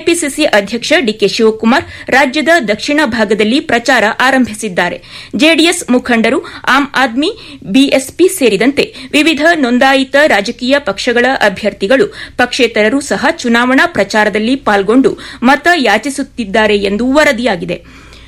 KPCC ಅಧ್ಯಕ್ಷ DK Shivakumar ರಾಜ್ಯದ ದಕ್ಷಿಣ ಭಾಗದಲ್ಲಿ ಪ್ರಚಾರ ಆರಂಭಿಸಿದ್ದಾರೆ ಜೆಡಿಎಸ್ ಮುಖಂಡರು ಆಮ್ ಆದ್ಮಿ ಬಿಎಸ್ಪಿ ಸೇರಿದಂತೆ ವಿವಿಧ ನೋಂದಾಯಿತ ರಾಜಕೀಯ ಪಕ್ಷಗಳ ಅಭ್ಯರ್ಥಿಗಳು ಪಕ್ಷೇತರರು ಸಹ ಚುನಾವಣಾ ಪ್ರಚಾರದಲ್ಲಿ ಪಾಲ್ಗೊಂಡು ಮತ ಯಾಚಿಸುತ್ತಿದ್ದಾರೆ ಎಂದು ವರದಿಯಾಗಿದೆ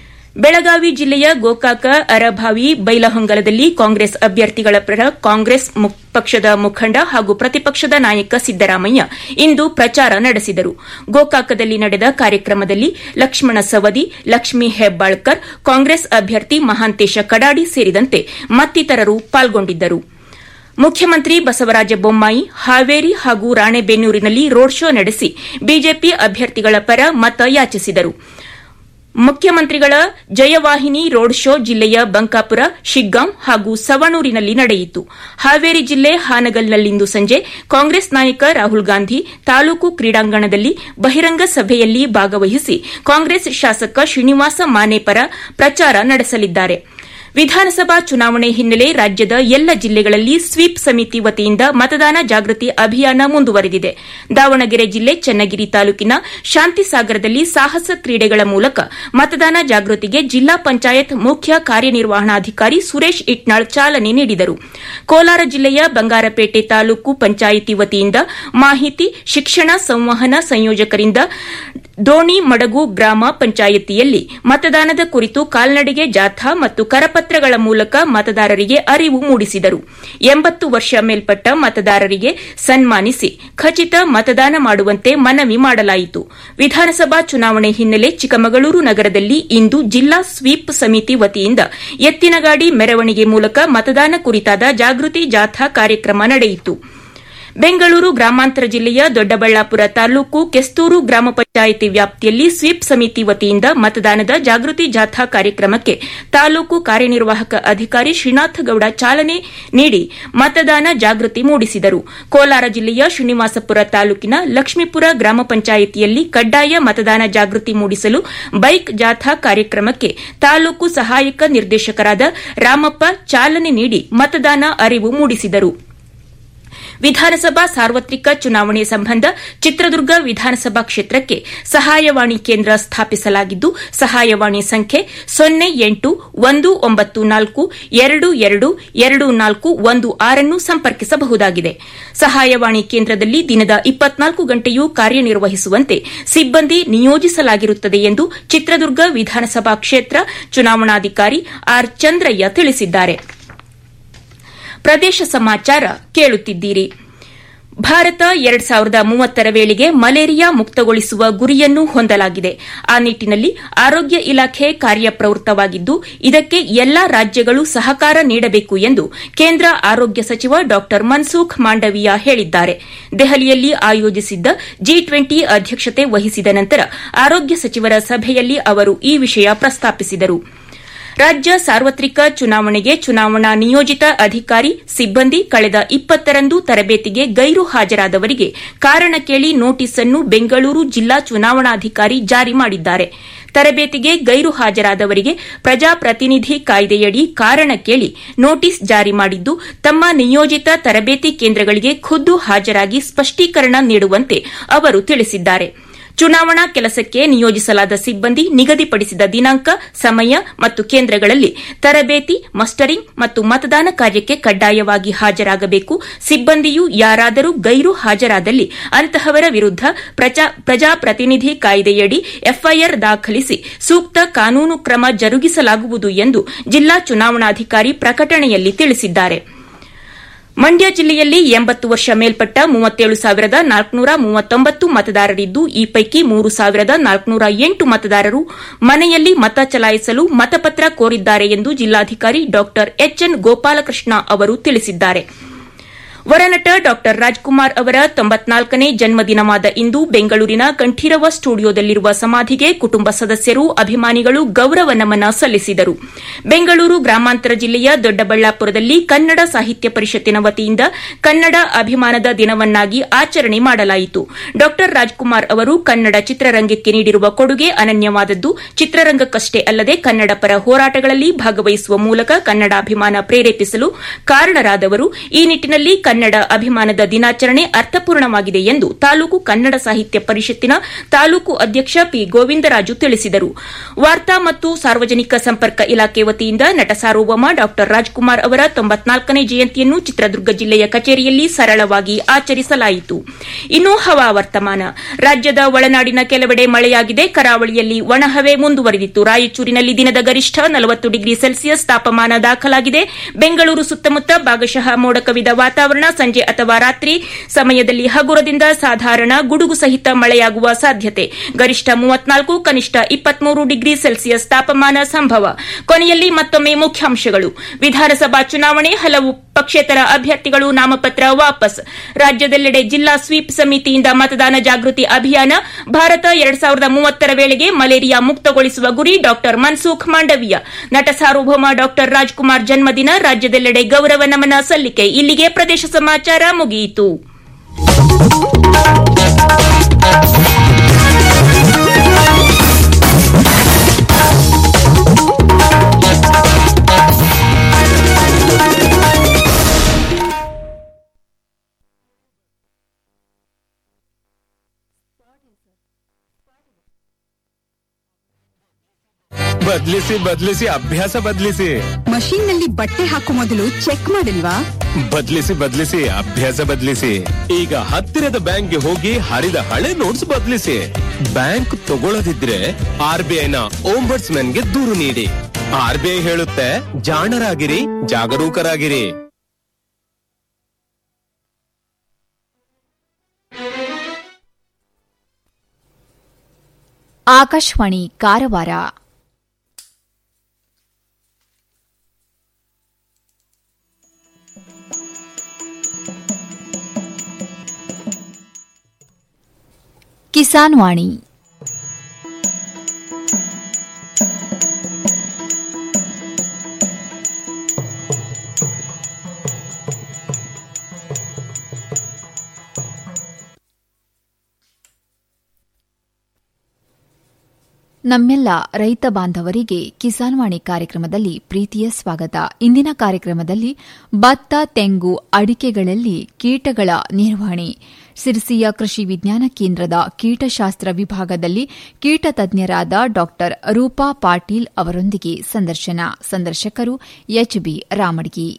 ಬೆಳಗಾವಿ ಜಿಲ್ಲೆಯ ಗೋಕಾಕ ಅರಭಾವಿ ಬೈಲಹೊಂಗಲದಲ್ಲಿ ಕಾಂಗ್ರೆಸ್ ಅಭ್ಯರ್ಥಿಗಳ ಪರ ಕಾಂಗ್ರೆಸ್ ಪಕ್ಷದ ಮುಖಂಡ ಹಾಗೂ ಪ್ರತಿಪಕ್ಷದ ನಾಯಕ ಸಿದ್ದರಾಮಯ್ಯ ಇಂದು ಪ್ರಚಾರ ನಡೆಸಿದರು ಗೋಕಾಕದಲ್ಲಿ ನಡೆದ ಕಾರ್ಯಕ್ರಮದಲ್ಲಿ ಲಕ್ಷ್ಮಣ ಸವದಿ ಲಕ್ಷ್ಮೀ ಹೆಬ್ಬಾಳ್ಕರ್ ಕಾಂಗ್ರೆಸ್ ಅಭ್ಯರ್ಥಿ ಮಹಾಂತೇಶ ಕಡಾಡಿ ಸೇರಿದಂತೆ ಮತ್ತಿತರರು ಪಾಲ್ಗೊಂಡಿದ್ದರು ಮುಖ್ಯಮಂತ್ರಿ ಬಸವರಾಜ ಬೊಮ್ಮಾಯಿ ಹಾವೇರಿ ಹಾಗೂ ರಾಣೆಬೆನ್ನೂರಿನಲ್ಲಿ ರೋಡ್ ಶೋ ನಡೆಸಿ ಬಿಜೆಪಿ ಅಭ್ಯರ್ಥಿಗಳ ಪರ ಮತ ಯಾಚಿಸಿದರು ಮುಖ್ಯಮಂತ್ರಿಗಳ ಜಯವಾಹಿನಿ ರೋಡ್ ಶೋ ಜಿಲ್ಲೆಯ ಬಂಕಾಪುರ ಶಿಗ್ಗಾಂವ್ ಹಾಗೂ ಸವಣೂರಿನಲ್ಲಿ ನಡೆಯಿತು ಹಾವೇರಿ ಜಿಲ್ಲೆ ಹಾನಗಲ್ನಲ್ಲಿಂದು ಸಂಜೆ ಕಾಂಗ್ರೆಸ್ ನಾಯಕ ರಾಹುಲ್ ಗಾಂಧಿ ತಾಲೂಕು ಕ್ರೀಡಾಂಗಣದಲ್ಲಿ ಬಹಿರಂಗ ಸಭೆಯಲ್ಲಿ ಭಾಗವಹಿಸಿ ಕಾಂಗ್ರೆಸ್ ಶಾಸಕ ಶ್ರೀನಿವಾಸ ಮಾನೆ ಪರ ಪ್ರಚಾರ ನಡೆಸಲಿದ್ದಾರೆ ವಿಧಾನಸಭಾ ಚುನಾವಣೆ ಹಿನ್ನೆಲೆ ರಾಜ್ಯದ ಎಲ್ಲ ಜಿಲ್ಲೆಗಳಲ್ಲಿ ಸ್ವೀಪ್ ಸಮಿತಿ ವತಿಯಿಂದ ಮತದಾನ ಜಾಗೃತಿ ಅಭಿಯಾನ ಮುಂದುವರೆದಿದೆ ದಾವಣಗೆರೆ ಜಿಲ್ಲೆ ಚನ್ನಗಿರಿ ತಾಲೂಕಿನ ಶಾಂತಿಸಾಗರದಲ್ಲಿ ಸಾಹಸ ಕ್ರೀಡೆಗಳ ಮೂಲಕ ಮತದಾನ ಜಾಗೃತಿಗೆ ಜಿಲ್ಲಾ ಪಂಚಾಯತ್ ಮುಖ್ಯ ಕಾರ್ಯನಿರ್ವಹಣಾಧಿಕಾರಿ ಸುರೇಶ್ ಇಟ್ನಾಳ್ ಚಾಲನೆ ನೀಡಿದರು ಕೋಲಾರ ಜಿಲ್ಲೆಯ ಬಂಗಾರಪೇಟೆ ತಾಲೂಕು ಪಂಚಾಯಿತಿ ವತಿಯಿಂದ ಮಾಹಿತಿ ಶಿಕ್ಷಣ ಸಂವಹನ ಸಂಯೋಜಕರಿಂದ ದೋಣಿ ಮಡಗು ಗ್ರಾಮ ಪಂಚಾಯಿತಿಯಲ್ಲಿ ಮತದಾನದ ಕುರಿತು ಕಾಲ್ನಡಿಗೆ ಜಾಥಾ ಮತ್ತು ಕರಪತ್ರಗಳ ಮೂಲಕ ಮತದಾರರಿಗೆ ಅರಿವು ಮೂಡಿಸಿದರು ಎಂಬತ್ತು ವರ್ಷ ಮೇಲ್ಪಟ್ಟ ಮತದಾರರಿಗೆ ಸನ್ಮಾನಿಸಿ ಖಚಿತ ಮತದಾನ ಮಾಡುವಂತೆ ಮನವಿ ಮಾಡಲಾಯಿತು ವಿಧಾನಸಭಾ ಚುನಾವಣೆ ಹಿನ್ನೆಲೆ ಚಿಕ್ಕಮಗಳೂರು ನಗರದಲ್ಲಿ ಇಂದು ಜಿಲ್ಲಾ ಸ್ವೀಪ್ ಸಮಿತಿ ವತಿಯಿಂದ ಎತ್ತಿನಗಾಡಿ ಮೆರವಣಿಗೆ ಮೂಲಕ ಮತದಾನ ಕುರಿತಾದ ಜಾಗೃತಿ ಜಾಥಾ ಕಾರ್ಯಕ್ರಮ ನಡೆಯಿತು ಬೆಂಗಳೂರು ಗ್ರಾಮಾಂತರ ಜಿಲ್ಲೆಯ ದೊಡ್ಡಬಳ್ಳಾಪುರ ತಾಲೂಕು ಕೆಸ್ತೂರು ಗ್ರಾಮ ಪಂಚಾಯಿತಿ ವ್ಯಾಪ್ತಿಯಲ್ಲಿ ಸ್ವೀಪ್ ಸಮಿತಿ ವತಿಯಿಂದ ಮತದಾನದ ಜಾಗೃತಿ ಜಾಥಾ ಕಾರ್ಯಕ್ರಮಕ್ಕೆ ತಾಲೂಕು ಕಾರ್ಯನಿರ್ವಾಹಕ ಅಧಿಕಾರಿ ಶ್ರೀನಾಥಗೌಡ ಚಾಲನೆ ನೀಡಿ ಮತದಾನ ಜಾಗೃತಿ ಮೂಡಿಸಿದರು ಕೋಲಾರ ಜಿಲ್ಲೆಯ ಶ್ರೀನಿವಾಸಪುರ ತಾಲೂಕಿನ ಲಕ್ಷ್ಮೀಪುರ ಗ್ರಾಮ ಪಂಚಾಯಿತಿಯಲ್ಲಿ ಕಡ್ಡಾಯ ಮತದಾನ ಜಾಗೃತಿ ಮೂಡಿಸಲು ಬೈಕ್ ಜಾಥಾ ಕಾರ್ಯಕ್ರಮಕ್ಕೆ ತಾಲೂಕು ಸಹಾಯಕ ನಿರ್ದೇಶಕರಾದ ರಾಮಪ್ಪ ಚಾಲನೆ ನೀಡಿ ಮತದಾನ ಅರಿವು ಮೂಡಿಸಿದರು ವಿಧಾನಸಭಾ ಸಾರ್ವತ್ರಿಕ ಚುನಾವಣೆ ಸಂಬಂಧ ಚಿತ್ರದುರ್ಗ ವಿಧಾನಸಭಾ ಕ್ಷೇತ್ರಕ್ಕೆ ಸಹಾಯವಾಣಿ ಕೇಂದ್ರ ಸ್ಥಾಪಿಸಲಾಗಿದ್ದು ಸಹಾಯವಾಣಿ ಸಂಖ್ಯೆ ಸೊನ್ನೆ ಎಂಟು ಒಂದು ಒಂಬತ್ತು ನಾಲ್ಕು ಎರಡು ಎರಡು ಎರಡು ನಾಲ್ಕು ಒಂದು ಆರನ್ನು ಸಂಪರ್ಕಿಸಬಹುದಾಗಿದೆ ಸಹಾಯವಾಣಿ ಕೇಂದ್ರದಲ್ಲಿ ದಿನದ ಇಪ್ಪತ್ನಾಲ್ಕು ಗಂಟೆಯೂ ಕಾರ್ಯನಿರ್ವಹಿಸುವಂತೆ ಸಿಬ್ಬಂದಿ ನಿಯೋಜಿಸಲಾಗಿರುತ್ತದೆ ಎಂದು ಚಿತ್ರದುರ್ಗ ವಿಧಾನಸಭಾ ಕ್ಷೇತ್ರ ಚುನಾವಣಾಧಿಕಾರಿ ಆರ್ ಚಂದ್ರಯ್ಯ ತಿಳಿಸಿದ್ದಾರೆ ಪ್ರದೇಶ ಸಮಾಚಾರ ಕೇಳುತ್ತಿದ್ದೀರಿ ಭಾರತ ಎರಡ್ ಸಾವಿರದ ಮೂವತ್ತರ ವೇಳೆಗೆ ಮಲೇರಿಯಾ ಮುಕ್ತಗೊಳಿಸುವ ಗುರಿಯನ್ನು ಹೊಂದಲಾಗಿದೆ ಆ ನಿಟ್ಟಿನಲ್ಲಿ ಆರೋಗ್ಯ ಇಲಾಖೆ ಕಾರ್ಯಪ್ರವೃತ್ತವಾಗಿದ್ದು ಇದಕ್ಕೆ ಎಲ್ಲಾ ರಾಜ್ಯಗಳು ಸಹಕಾರ ನೀಡಬೇಕು ಎಂದು ಕೇಂದ್ರ ಆರೋಗ್ಯ ಸಚಿವ ಡಾ ಮನ್ಸುಖ್ ಮಾಂಡವಿಯಾ ಹೇಳಿದ್ದಾರೆ ದೆಹಲಿಯಲ್ಲಿ ಆಯೋಜಿಸಿದ್ದ ಜಿ ಟ್ವೆಂಟಿ ಅಧ್ಯಕ್ಷತೆ ವಹಿಸಿದ ನಂತರ ಆರೋಗ್ಯ ಸಚಿವರ ಸಭೆಯಲ್ಲಿ ಅವರು ಈ ವಿಷಯ ಪ್ರಸ್ತಾಪಿಸಿದರು ರಾಜ್ಯ ಸಾರ್ವತ್ರಿಕ ಚುನಾವಣೆಗೆ ಚುನಾವಣಾ ನಿಯೋಜಿತ ಅಧಿಕಾರಿ ಸಿಬ್ಬಂದಿ ಕಳೆದ ಇಪ್ಪತ್ತರಂದು ತರಬೇತಿಗೆ ಗೈರು ಹಾಜರಾದವರಿಗೆ ಕಾರಣ ಕೇಳಿ ನೋಟಿಸ್ ಅನ್ನು ಬೆಂಗಳೂರು ಜಿಲ್ಲಾ ಚುನಾವಣಾಧಿಕಾರಿ ಜಾರಿ ಮಾಡಿದ್ದಾರೆ ತರಬೇತಿಗೆ ಗೈರು ಹಾಜರಾದವರಿಗೆ ಪ್ರಜಾಪ್ರತಿನಿಧಿ ಕಾಯ್ದೆಯಡಿ ಕಾರಣ ಕೇಳಿ ನೋಟಿಸ್ ಜಾರಿ ಮಾಡಿದ್ದು ತಮ್ಮ ನಿಯೋಜಿತ ತರಬೇತಿ ಕೇಂದ್ರಗಳಿಗೆ ಖುದ್ದು ಹಾಜರಾಗಿ ಸ್ಪಷ್ಟೀಕರಣ ನೀಡುವಂತೆ ಅವರು ತಿಳಿಸಿದ್ದಾರೆ ಚುನಾವಣಾ ಕೆಲಸಕ್ಕೆ ನಿಯೋಜಿಸಲಾದ ಸಿಬ್ಬಂದಿ ನಿಗದಿಪಡಿಸಿದ ದಿನಾಂಕ ಸಮಯ ಮತ್ತು ಕೇಂದ್ರಗಳಲ್ಲಿ ತರಬೇತಿ ಮಸ್ಟರಿಂಗ್ ಮತ್ತು ಮತದಾನ ಕಾರ್ಯಕ್ಕೆ ಕಡ್ಡಾಯವಾಗಿ ಹಾಜರಾಗಬೇಕು ಸಿಬ್ಬಂದಿಯು ಯಾರಾದರೂ ಗೈರು ಹಾಜರಾದಲ್ಲಿ ಅಂತಹವರ ವಿರುದ್ದ ಪ್ರಜಾಪ್ರತಿನಿಧಿ ಕಾಯ್ದೆಯಡಿ ಎಫ್ಐಆರ್ ದಾಖಲಿಸಿ ಸೂಕ್ತ ಕಾನೂನು ಕ್ರಮ ಜರುಗಿಸಲಾಗುವುದು ಎಂದು ಜಿಲ್ಲಾ ಚುನಾವಣಾಧಿಕಾರಿ ಪ್ರಕಟಣೆಯಲ್ಲಿ ತಿಳಿಸಿದ್ದಾರೆ ಮಂಡ್ಯ ಜಿಲ್ಲೆಯಲ್ಲಿ ಎಂಬತ್ತು ವರ್ಷ ಮೇಲ್ಪಟ್ಟ ಮೂವತ್ತೇಳು ಸಾವಿರದ ನಾಲ್ಕುನೂರ ಮೂವತ್ತೊಂಬತ್ತು ಮತದಾರರಿದ್ದು ಈ ಪೈಕಿ ಮೂರು ಸಾವಿರದ ನಾಲ್ಕುನೂರ ಎಂಟು ಮತದಾರರು ಮನೆಯಲ್ಲಿ ಮತ ಚಲಾಯಿಸಲು ಮತಪತ್ರ ಕೋರಿದ್ದಾರೆ ಎಂದು ಜಿಲ್ಲಾಧಿಕಾರಿ ಡಾ ಎಚ್ಎನ್ ಗೋಪಾಲಕೃಷ್ಣ ಅವರು ತಿಳಿಸಿದ್ದಾರೆ ವರನಟ ಡಾ ರಾಜ್ಕುಮಾರ್ ಅವರ ತೊಂಬತ್ನಾಲ್ಕನೇ ಜನ್ಮದಿನವಾದ ಇಂದು ಬೆಂಗಳೂರಿನ ಕಂಠೀರವ ಸ್ಟುಡಿಯೋದಲ್ಲಿರುವ ಸಮಾಧಿಗೆ ಕುಟುಂಬ ಸದಸ್ಯರು ಅಭಿಮಾನಿಗಳು ಗೌರವ ನಮನ ಸಲ್ಲಿಸಿದರು ಬೆಂಗಳೂರು ಗ್ರಾಮಾಂತರ ಜಿಲ್ಲೆಯ ದೊಡ್ಡಬಳ್ಳಾಪುರದಲ್ಲಿ ಕನ್ನಡ ಸಾಹಿತ್ಯ ಪರಿಷತ್ತಿನ ವತಿಯಿಂದ ಕನ್ನಡ ಅಭಿಮಾನದ ದಿನವನ್ನಾಗಿ ಆಚರಣೆ ಮಾಡಲಾಯಿತು ಡಾ ರಾಜ್ಕುಮಾರ್ ಅವರು ಕನ್ನಡ ಚಿತ್ರರಂಗಕ್ಕೆ ನೀಡಿರುವ ಕೊಡುಗೆ ಅನನ್ಯವಾದದ್ದು ಚಿತ್ರರಂಗಕ್ಕಷ್ಟೇ ಅಲ್ಲದೆ ಕನ್ನಡ ಪರ ಹೋರಾಟಗಳಲ್ಲಿ ಭಾಗವಹಿಸುವ ಮೂಲಕ ಕನ್ನಡಾಭಿಮಾನ ಪ್ರೇರೇಪಿಸಲು ಕಾರಣರಾದವರು ಈ ನಿಟ್ಟಿನಲ್ಲಿ ಕನ್ನಡ ಅಭಿಮಾನದ ದಿನಾಚರಣೆ ಅರ್ಥಪೂರ್ಣವಾಗಿದೆ ಎಂದು ತಾಲೂಕು ಕನ್ನಡ ಸಾಹಿತ್ಯ ಪರಿಷತ್ತಿನ ತಾಲೂಕು ಅಧ್ಯಕ್ಷ ಪಿ ಗೋವಿಂದರಾಜು ತಿಳಿಸಿದರು ವಾರ್ತಾ ಮತ್ತು ಸಾರ್ವಜನಿಕ ಸಂಪರ್ಕ ಇಲಾಖೆ ವತಿಯಿಂದ ನಟ ಸಾರ್ವಭೌಮ ಡಾ ರಾಜ್ಕುಮಾರ್ ಅವರ ತೊಂಬತ್ನಾಲ್ಕನೇ ಜಯಂತಿಯನ್ನು ಚಿತ್ರದುರ್ಗ ಜಿಲ್ಲೆಯ ಕಚೇರಿಯಲ್ಲಿ ಸರಳವಾಗಿ ಆಚರಿಸಲಾಯಿತು ಇನ್ನು ಹವಾವರ್ತಮಾನ ರಾಜ್ಯದ ಒಳನಾಡಿನ ಕೆಲವೆಡೆ ಮಳೆಯಾಗಿದೆ ಕರಾವಳಿಯಲ್ಲಿ ಒಣಹವೆ ಮುಂದುವರೆದಿತ್ತು ರಾಯಚೂರಿನಲ್ಲಿ ದಿನದ ಗರಿಷ್ಠ ನಲವತ್ತು ಡಿಗ್ರಿ ಸೆಲ್ಸಿಯಸ್ ತಾಪಮಾನ ದಾಖಲಾಗಿದೆ ಬೆಂಗಳೂರು ಸುತ್ತಮುತ್ತ ಭಾಗಶಃ ಮೋಡ ಕವಿದ ವಾತಾವರಣ ಸಂಜೆ ಅಥವಾ ರಾತ್ರಿ ಸಮಯದಲ್ಲಿ ಹಗುರದಿಂದ ಸಾಧಾರಣ ಗುಡುಗು ಸಹಿತ ಮಳೆಯಾಗುವ ಸಾಧ್ಯತೆ ಗರಿಷ್ಠ ಮೂವತ್ನಾಲ್ಕು ಕನಿಷ್ಠ ಇಪ್ಪತ್ಮೂರು ಡಿಗ್ರಿ ಸೆಲ್ಸಿಯಸ್ ತಾಪಮಾನ ಸಂಭವ ಕೊನೆಯಲ್ಲಿ ಮತ್ತೊಮ್ಮೆ ಮುಖ್ಯಾಂಶಗಳು ವಿಧಾನಸಭಾ ಚುನಾವಣೆ ಹಲವು ಪಕ್ಷೇತರ ಅಭ್ಯರ್ಥಿಗಳು ನಾಮಪತ್ರ ವಾಪಸ್ ರಾಜ್ಯದೆಲ್ಲೆಡೆ ಜಿಲ್ಲಾ ಸ್ವೀಪ್ ಸಮಿತಿಯಿಂದ ಮತದಾನ ಜಾಗೃತಿ ಅಭಿಯಾನ ಭಾರತ ಎರಡ್ ಸಾವಿರದ ಮೂವತ್ತರ ವೇಳೆಗೆ ಮಲೇರಿಯಾ ಮುಕ್ತಗೊಳಿಸುವ ಗುರಿ ಡಾ ಮನ್ಸುಖ್ ಮಾಂಡವೀಯ ನಟ ಸಾರ್ವಭೌಮ ಡಾ ರಾಜ್ಕುಮಾರ್ ಜನ್ಮದಿನ ರಾಜ್ಯದೆಲ್ಲೆಡೆ ಗೌರವ ನಮನ ಸಲ್ಲಿಕೆ ಇಲ್ಲಿಗೆ ಪ್ರದೇಶ ಸಮಾಚಾರ ಮುಗಿಯಿತು ಬದ್ಲಿಸಿ ಬದ್ಲಿಸಿ ಅಭ್ಯಾಸ ಬದ್ಲಿಸಿ ಮಷೀನ್ ನಲ್ಲಿ ಬಟ್ಟೆ ಹಾಕೋ ಮೊದಲು ಚೆಕ್ ಮಾಡಿಲ್ವಾ ಬದ್ಲಿಸಿ ಬದ್ಲಿಸಿ ಅಭ್ಯಾಸ ಬದ್ಲಿಸಿ ಈಗ ಹತ್ತಿರದ ಬ್ಯಾಂಕ್ಗೆ ಹೋಗಿ ಹರಿದ ಹಳೆ ನೋಟ್ಸ್ ಬದ್ಲಿಸಿ ಬ್ಯಾಂಕ್ ತಗೊಳ್ಳದಿದ್ರೆ ಆರ್ ಬಿ ಐನ ಓಂಬರ್ಟ್ಸ್ ಗೆ ದೂರು ನೀಡಿ ಆರ್ ಬಿ ಐ ಹೇಳುತ್ತೆ ಜಾಣರಾಗಿರಿ ಜಾಗರೂಕರಾಗಿರಿ ಆಕಾಶವಾಣಿ ಕಾರವಾರ ಕಿಸಾನ್ ವಾಣಿ ನಮ್ಮೆಲ್ಲ ರೈತ ಬಾಂಧವರಿಗೆ ಕಿಸಾನ್ವಾಣಿ ಕಾರ್ಯಕ್ರಮದಲ್ಲಿ ಪ್ರೀತಿಯ ಸ್ವಾಗತ ಇಂದಿನ ಕಾರ್ಯಕ್ರಮದಲ್ಲಿ ಭತ್ತ ತೆಂಗು ಅಡಿಕೆಗಳಲ್ಲಿ ಕೀಟಗಳ ನಿರ್ವಹಣೆ ಸಿರ್ಸಿಯ ಕೃಷಿ ವಿಜ್ಞಾನ ಕೇಂದ್ರದ ಕೀಟಶಾಸ್ತ್ರ ವಿಭಾಗದಲ್ಲಿ ಕೀಟ ತಜ್ಞರಾದ ಡಾ ರೂಪಾ ಪಾಟೀಲ್ ಅವರೊಂದಿಗೆ ಸಂದರ್ಶನ ಸಂದರ್ಶಕರು ಎಚ್ಬಿ ರಾಮಡ್ಗಿ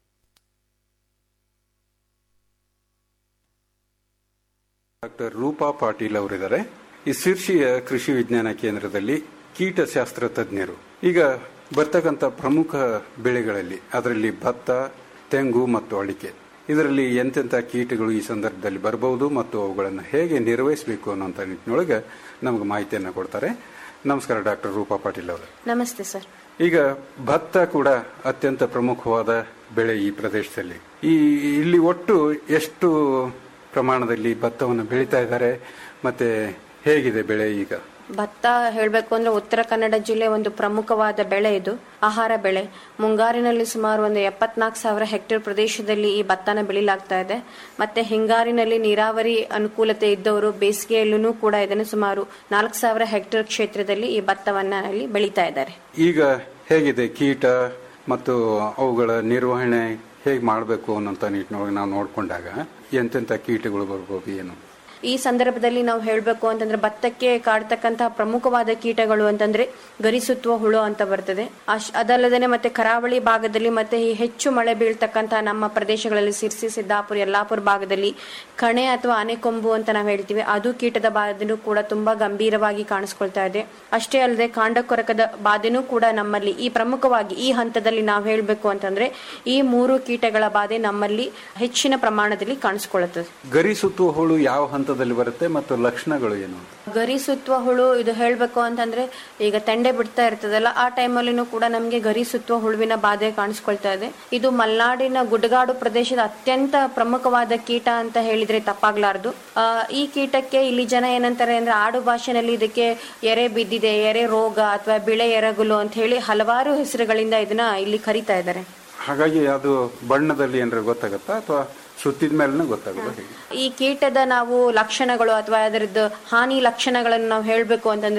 ಡಾಕ್ಟರ್ ರೂಪಾ ಪಾಟೀಲ್ ಅವರಿದ್ದಾರೆ ಈ ಶಿರ್ಷಿಯ ಕೃಷಿ ವಿಜ್ಞಾನ ಕೇಂದ್ರದಲ್ಲಿ ಕೀಟಶಾಸ್ತ್ರ ತಜ್ಞರು ಈಗ ಬರ್ತಕ್ಕಂಥ ಪ್ರಮುಖ ಬೆಳೆಗಳಲ್ಲಿ ಅದರಲ್ಲಿ ಭತ್ತ ತೆಂಗು ಮತ್ತು ಅಡಿಕೆ ಇದರಲ್ಲಿ ಎಂತೆಂಥ ಕೀಟಗಳು ಈ ಸಂದರ್ಭದಲ್ಲಿ ಬರಬಹುದು ಮತ್ತು ಅವುಗಳನ್ನು ಹೇಗೆ ನಿರ್ವಹಿಸಬೇಕು ಅನ್ನೋಂಥ ನಿಟ್ಟಿನೊಳಗೆ ನಮಗೆ ಮಾಹಿತಿಯನ್ನು ಕೊಡ್ತಾರೆ ನಮಸ್ಕಾರ ಡಾಕ್ಟರ್ ರೂಪಾ ಪಾಟೀಲ್ ಅವರು ನಮಸ್ತೆ ಸರ್ ಈಗ ಭತ್ತ ಕೂಡ ಅತ್ಯಂತ ಪ್ರಮುಖವಾದ ಬೆಳೆ ಈ ಪ್ರದೇಶದಲ್ಲಿ ಈ ಇಲ್ಲಿ ಒಟ್ಟು ಎಷ್ಟು ಪ್ರಮಾಣದಲ್ಲಿ ಭತ್ತವನ್ನು ಬೆಳೀತಾ ಇದ್ದಾರೆ ಮತ್ತೆ ಹೇಗಿದೆ ಬೆಳೆ ಈಗ ಭತ್ತ ಹೇಳಬೇಕು ಅಂದ್ರೆ ಉತ್ತರ ಕನ್ನಡ ಜಿಲ್ಲೆ ಒಂದು ಪ್ರಮುಖವಾದ ಬೆಳೆ ಇದು ಆಹಾರ ಬೆಳೆ ಮುಂಗಾರಿನಲ್ಲಿ ಸುಮಾರು ಒಂದು ಎಪ್ಪತ್ನಾಲ್ಕು ಸಾವಿರ ಹೆಕ್ಟೇರ್ ಪ್ರದೇಶದಲ್ಲಿ ಈ ಭತ್ತನ ಬೆಳಿಲಾಗ್ತಾ ಇದೆ ಮತ್ತೆ ಹಿಂಗಾರಿನಲ್ಲಿ ನೀರಾವರಿ ಅನುಕೂಲತೆ ಇದ್ದವರು ಬೇಸಿಗೆಯಲ್ಲೂ ಕೂಡ ಇದನ್ನು ಸುಮಾರು ನಾಲ್ಕು ಸಾವಿರ ಹೆಕ್ಟೇರ್ ಕ್ಷೇತ್ರದಲ್ಲಿ ಈ ಭತ್ತವನ್ನ ಅಲ್ಲಿ ಬೆಳೀತಾ ಇದ್ದಾರೆ ಈಗ ಹೇಗಿದೆ ಕೀಟ ಮತ್ತು ಅವುಗಳ ನಿರ್ವಹಣೆ ಹೇಗೆ ಮಾಡಬೇಕು ಅನ್ನೋಂಥ ನಿಟ್ಟಿನೊಳಗೆ ನಾವು ನೋಡಿಕೊಂಡಾಗ ಎಂತೆಂಥ ಕೀಟಗಳು ಬರ್ಬೋದು ಏನು ಈ ಸಂದರ್ಭದಲ್ಲಿ ನಾವು ಹೇಳಬೇಕು ಅಂತಂದ್ರೆ ಭತ್ತಕ್ಕೆ ಕಾಡ್ತಕ್ಕಂತಹ ಪ್ರಮುಖವಾದ ಕೀಟಗಳು ಅಂತಂದ್ರೆ ಗರಿಸುತ್ತುವ ಹುಳು ಅಂತ ಬರ್ತದೆ ಅಶ್- ಅದಲ್ಲದೆ ಮತ್ತೆ ಕರಾವಳಿ ಭಾಗದಲ್ಲಿ ಮತ್ತೆ ಈ ಹೆಚ್ಚು ಮಳೆ ಬೀಳ್ತಕ್ಕಂತಹ ನಮ್ಮ ಪ್ರದೇಶಗಳಲ್ಲಿ ಸಿರ್ಸಿ ಸಿದ್ದಾಪುರ ಯಲ್ಲಾಪುರ ಭಾಗದಲ್ಲಿ ಕಣೆ ಅಥವಾ ಆನೆಕೊಂಬು ಅಂತ ನಾವು ಹೇಳ್ತೀವಿ ಅದು ಕೀಟದ ಬಾಧೆನೂ ಕೂಡ ತುಂಬಾ ಗಂಭೀರವಾಗಿ ಕಾಣಿಸ್ಕೊಳ್ತಾ ಇದೆ ಅಷ್ಟೇ ಅಲ್ಲದೆ ಕಾಂಡಕೊರಕದ ಬಾಧೆನೂ ಕೂಡ ನಮ್ಮಲ್ಲಿ ಈ ಪ್ರಮುಖವಾಗಿ ಈ ಹಂತದಲ್ಲಿ ನಾವು ಹೇಳಬೇಕು ಅಂತಂದ್ರೆ ಈ ಮೂರು ಕೀಟಗಳ ಬಾಧೆ ನಮ್ಮಲ್ಲಿ ಹೆಚ್ಚಿನ ಪ್ರಮಾಣದಲ್ಲಿ ಕಾಣಿಸ್ಕೊಳ್ಳುತ್ತದೆ ಗರಿ ಸುತ್ತುವ ಹುಳು ಯಾವ ಹಂತದಲ್ಲಿ ಬರುತ್ತೆ ಮತ್ತು ಲಕ್ಷಣಗಳು ಏನು ಗರಿ ಸುತ್ತುವ ಹುಳು ಇದು ಹೇಳ್ಬೇಕು ಅಂತಂದ್ರೆ ಈಗ ತೆಂಡೆ ಬಿಡ್ತಾ ಇರ್ತದಲ್ಲ ಆ ಟೈಮಲ್ಲಿನೂ ಕೂಡ ನಮಗೆ ಗರಿ ಸುತ್ತುವ ಹುಳುವಿನ ಬಾಧೆ ಕಾಣಿಸ್ಕೊಳ್ತಾ ಇದೆ ಇದು ಮಲೆನಾಡಿನ ಗುಡ್ಡಗಾಡು ಪ್ರದೇಶದ ಅತ್ಯಂತ ಪ್ರಮುಖವಾದ ಕೀಟ ಅಂತ ಹೇಳಿದ್ರೆ ತಪ್ಪಾಗ್ಲಾರ್ದು ಆ, ಈ ಕೀಟಕ್ಕೆ ಇಲ್ಲಿ ಜನ ಏನಂತಾರೆ ಅಂದ್ರೆ ಆಡು ಭಾಷೆನಲ್ಲಿ ಇದಕ್ಕೆ ಎರೆ ಬಿದ್ದಿದೆ ಎರೆ ರೋಗ ಅಥವಾ ಬಿಳೆ ಎರಗುಲು ಅಂತ ಹೇಳಿ ಹಲವಾರು ಹೆಸರುಗಳಿಂದ ಇದನ್ನ ಇಲ್ಲಿ ಕರಿತಾ ಇದ್ದಾರೆ ಹಾಗಾಗಿ ಅದು ಬಣ್ಣದಲ್ಲಿ ಏನಾರ ಗೊತ್ತಾಗತ್ತಾ ಅಥವಾ ಸುತ್ತಿದ ಮೇಲೆ ಗೊತ್ತಾಗೋದು ಹೇಗೆ ಈ ಕೀಟದ ನಾವು ಲಕ್ಷಣಗಳು ಅಥವಾ ಅದರದ್ದು ಹಾನಿ ಲಕ್ಷಣಗಳನ್ನು ನಾವು ಹೇಳಬೇಕು ಅಂತಂದ್ರೆ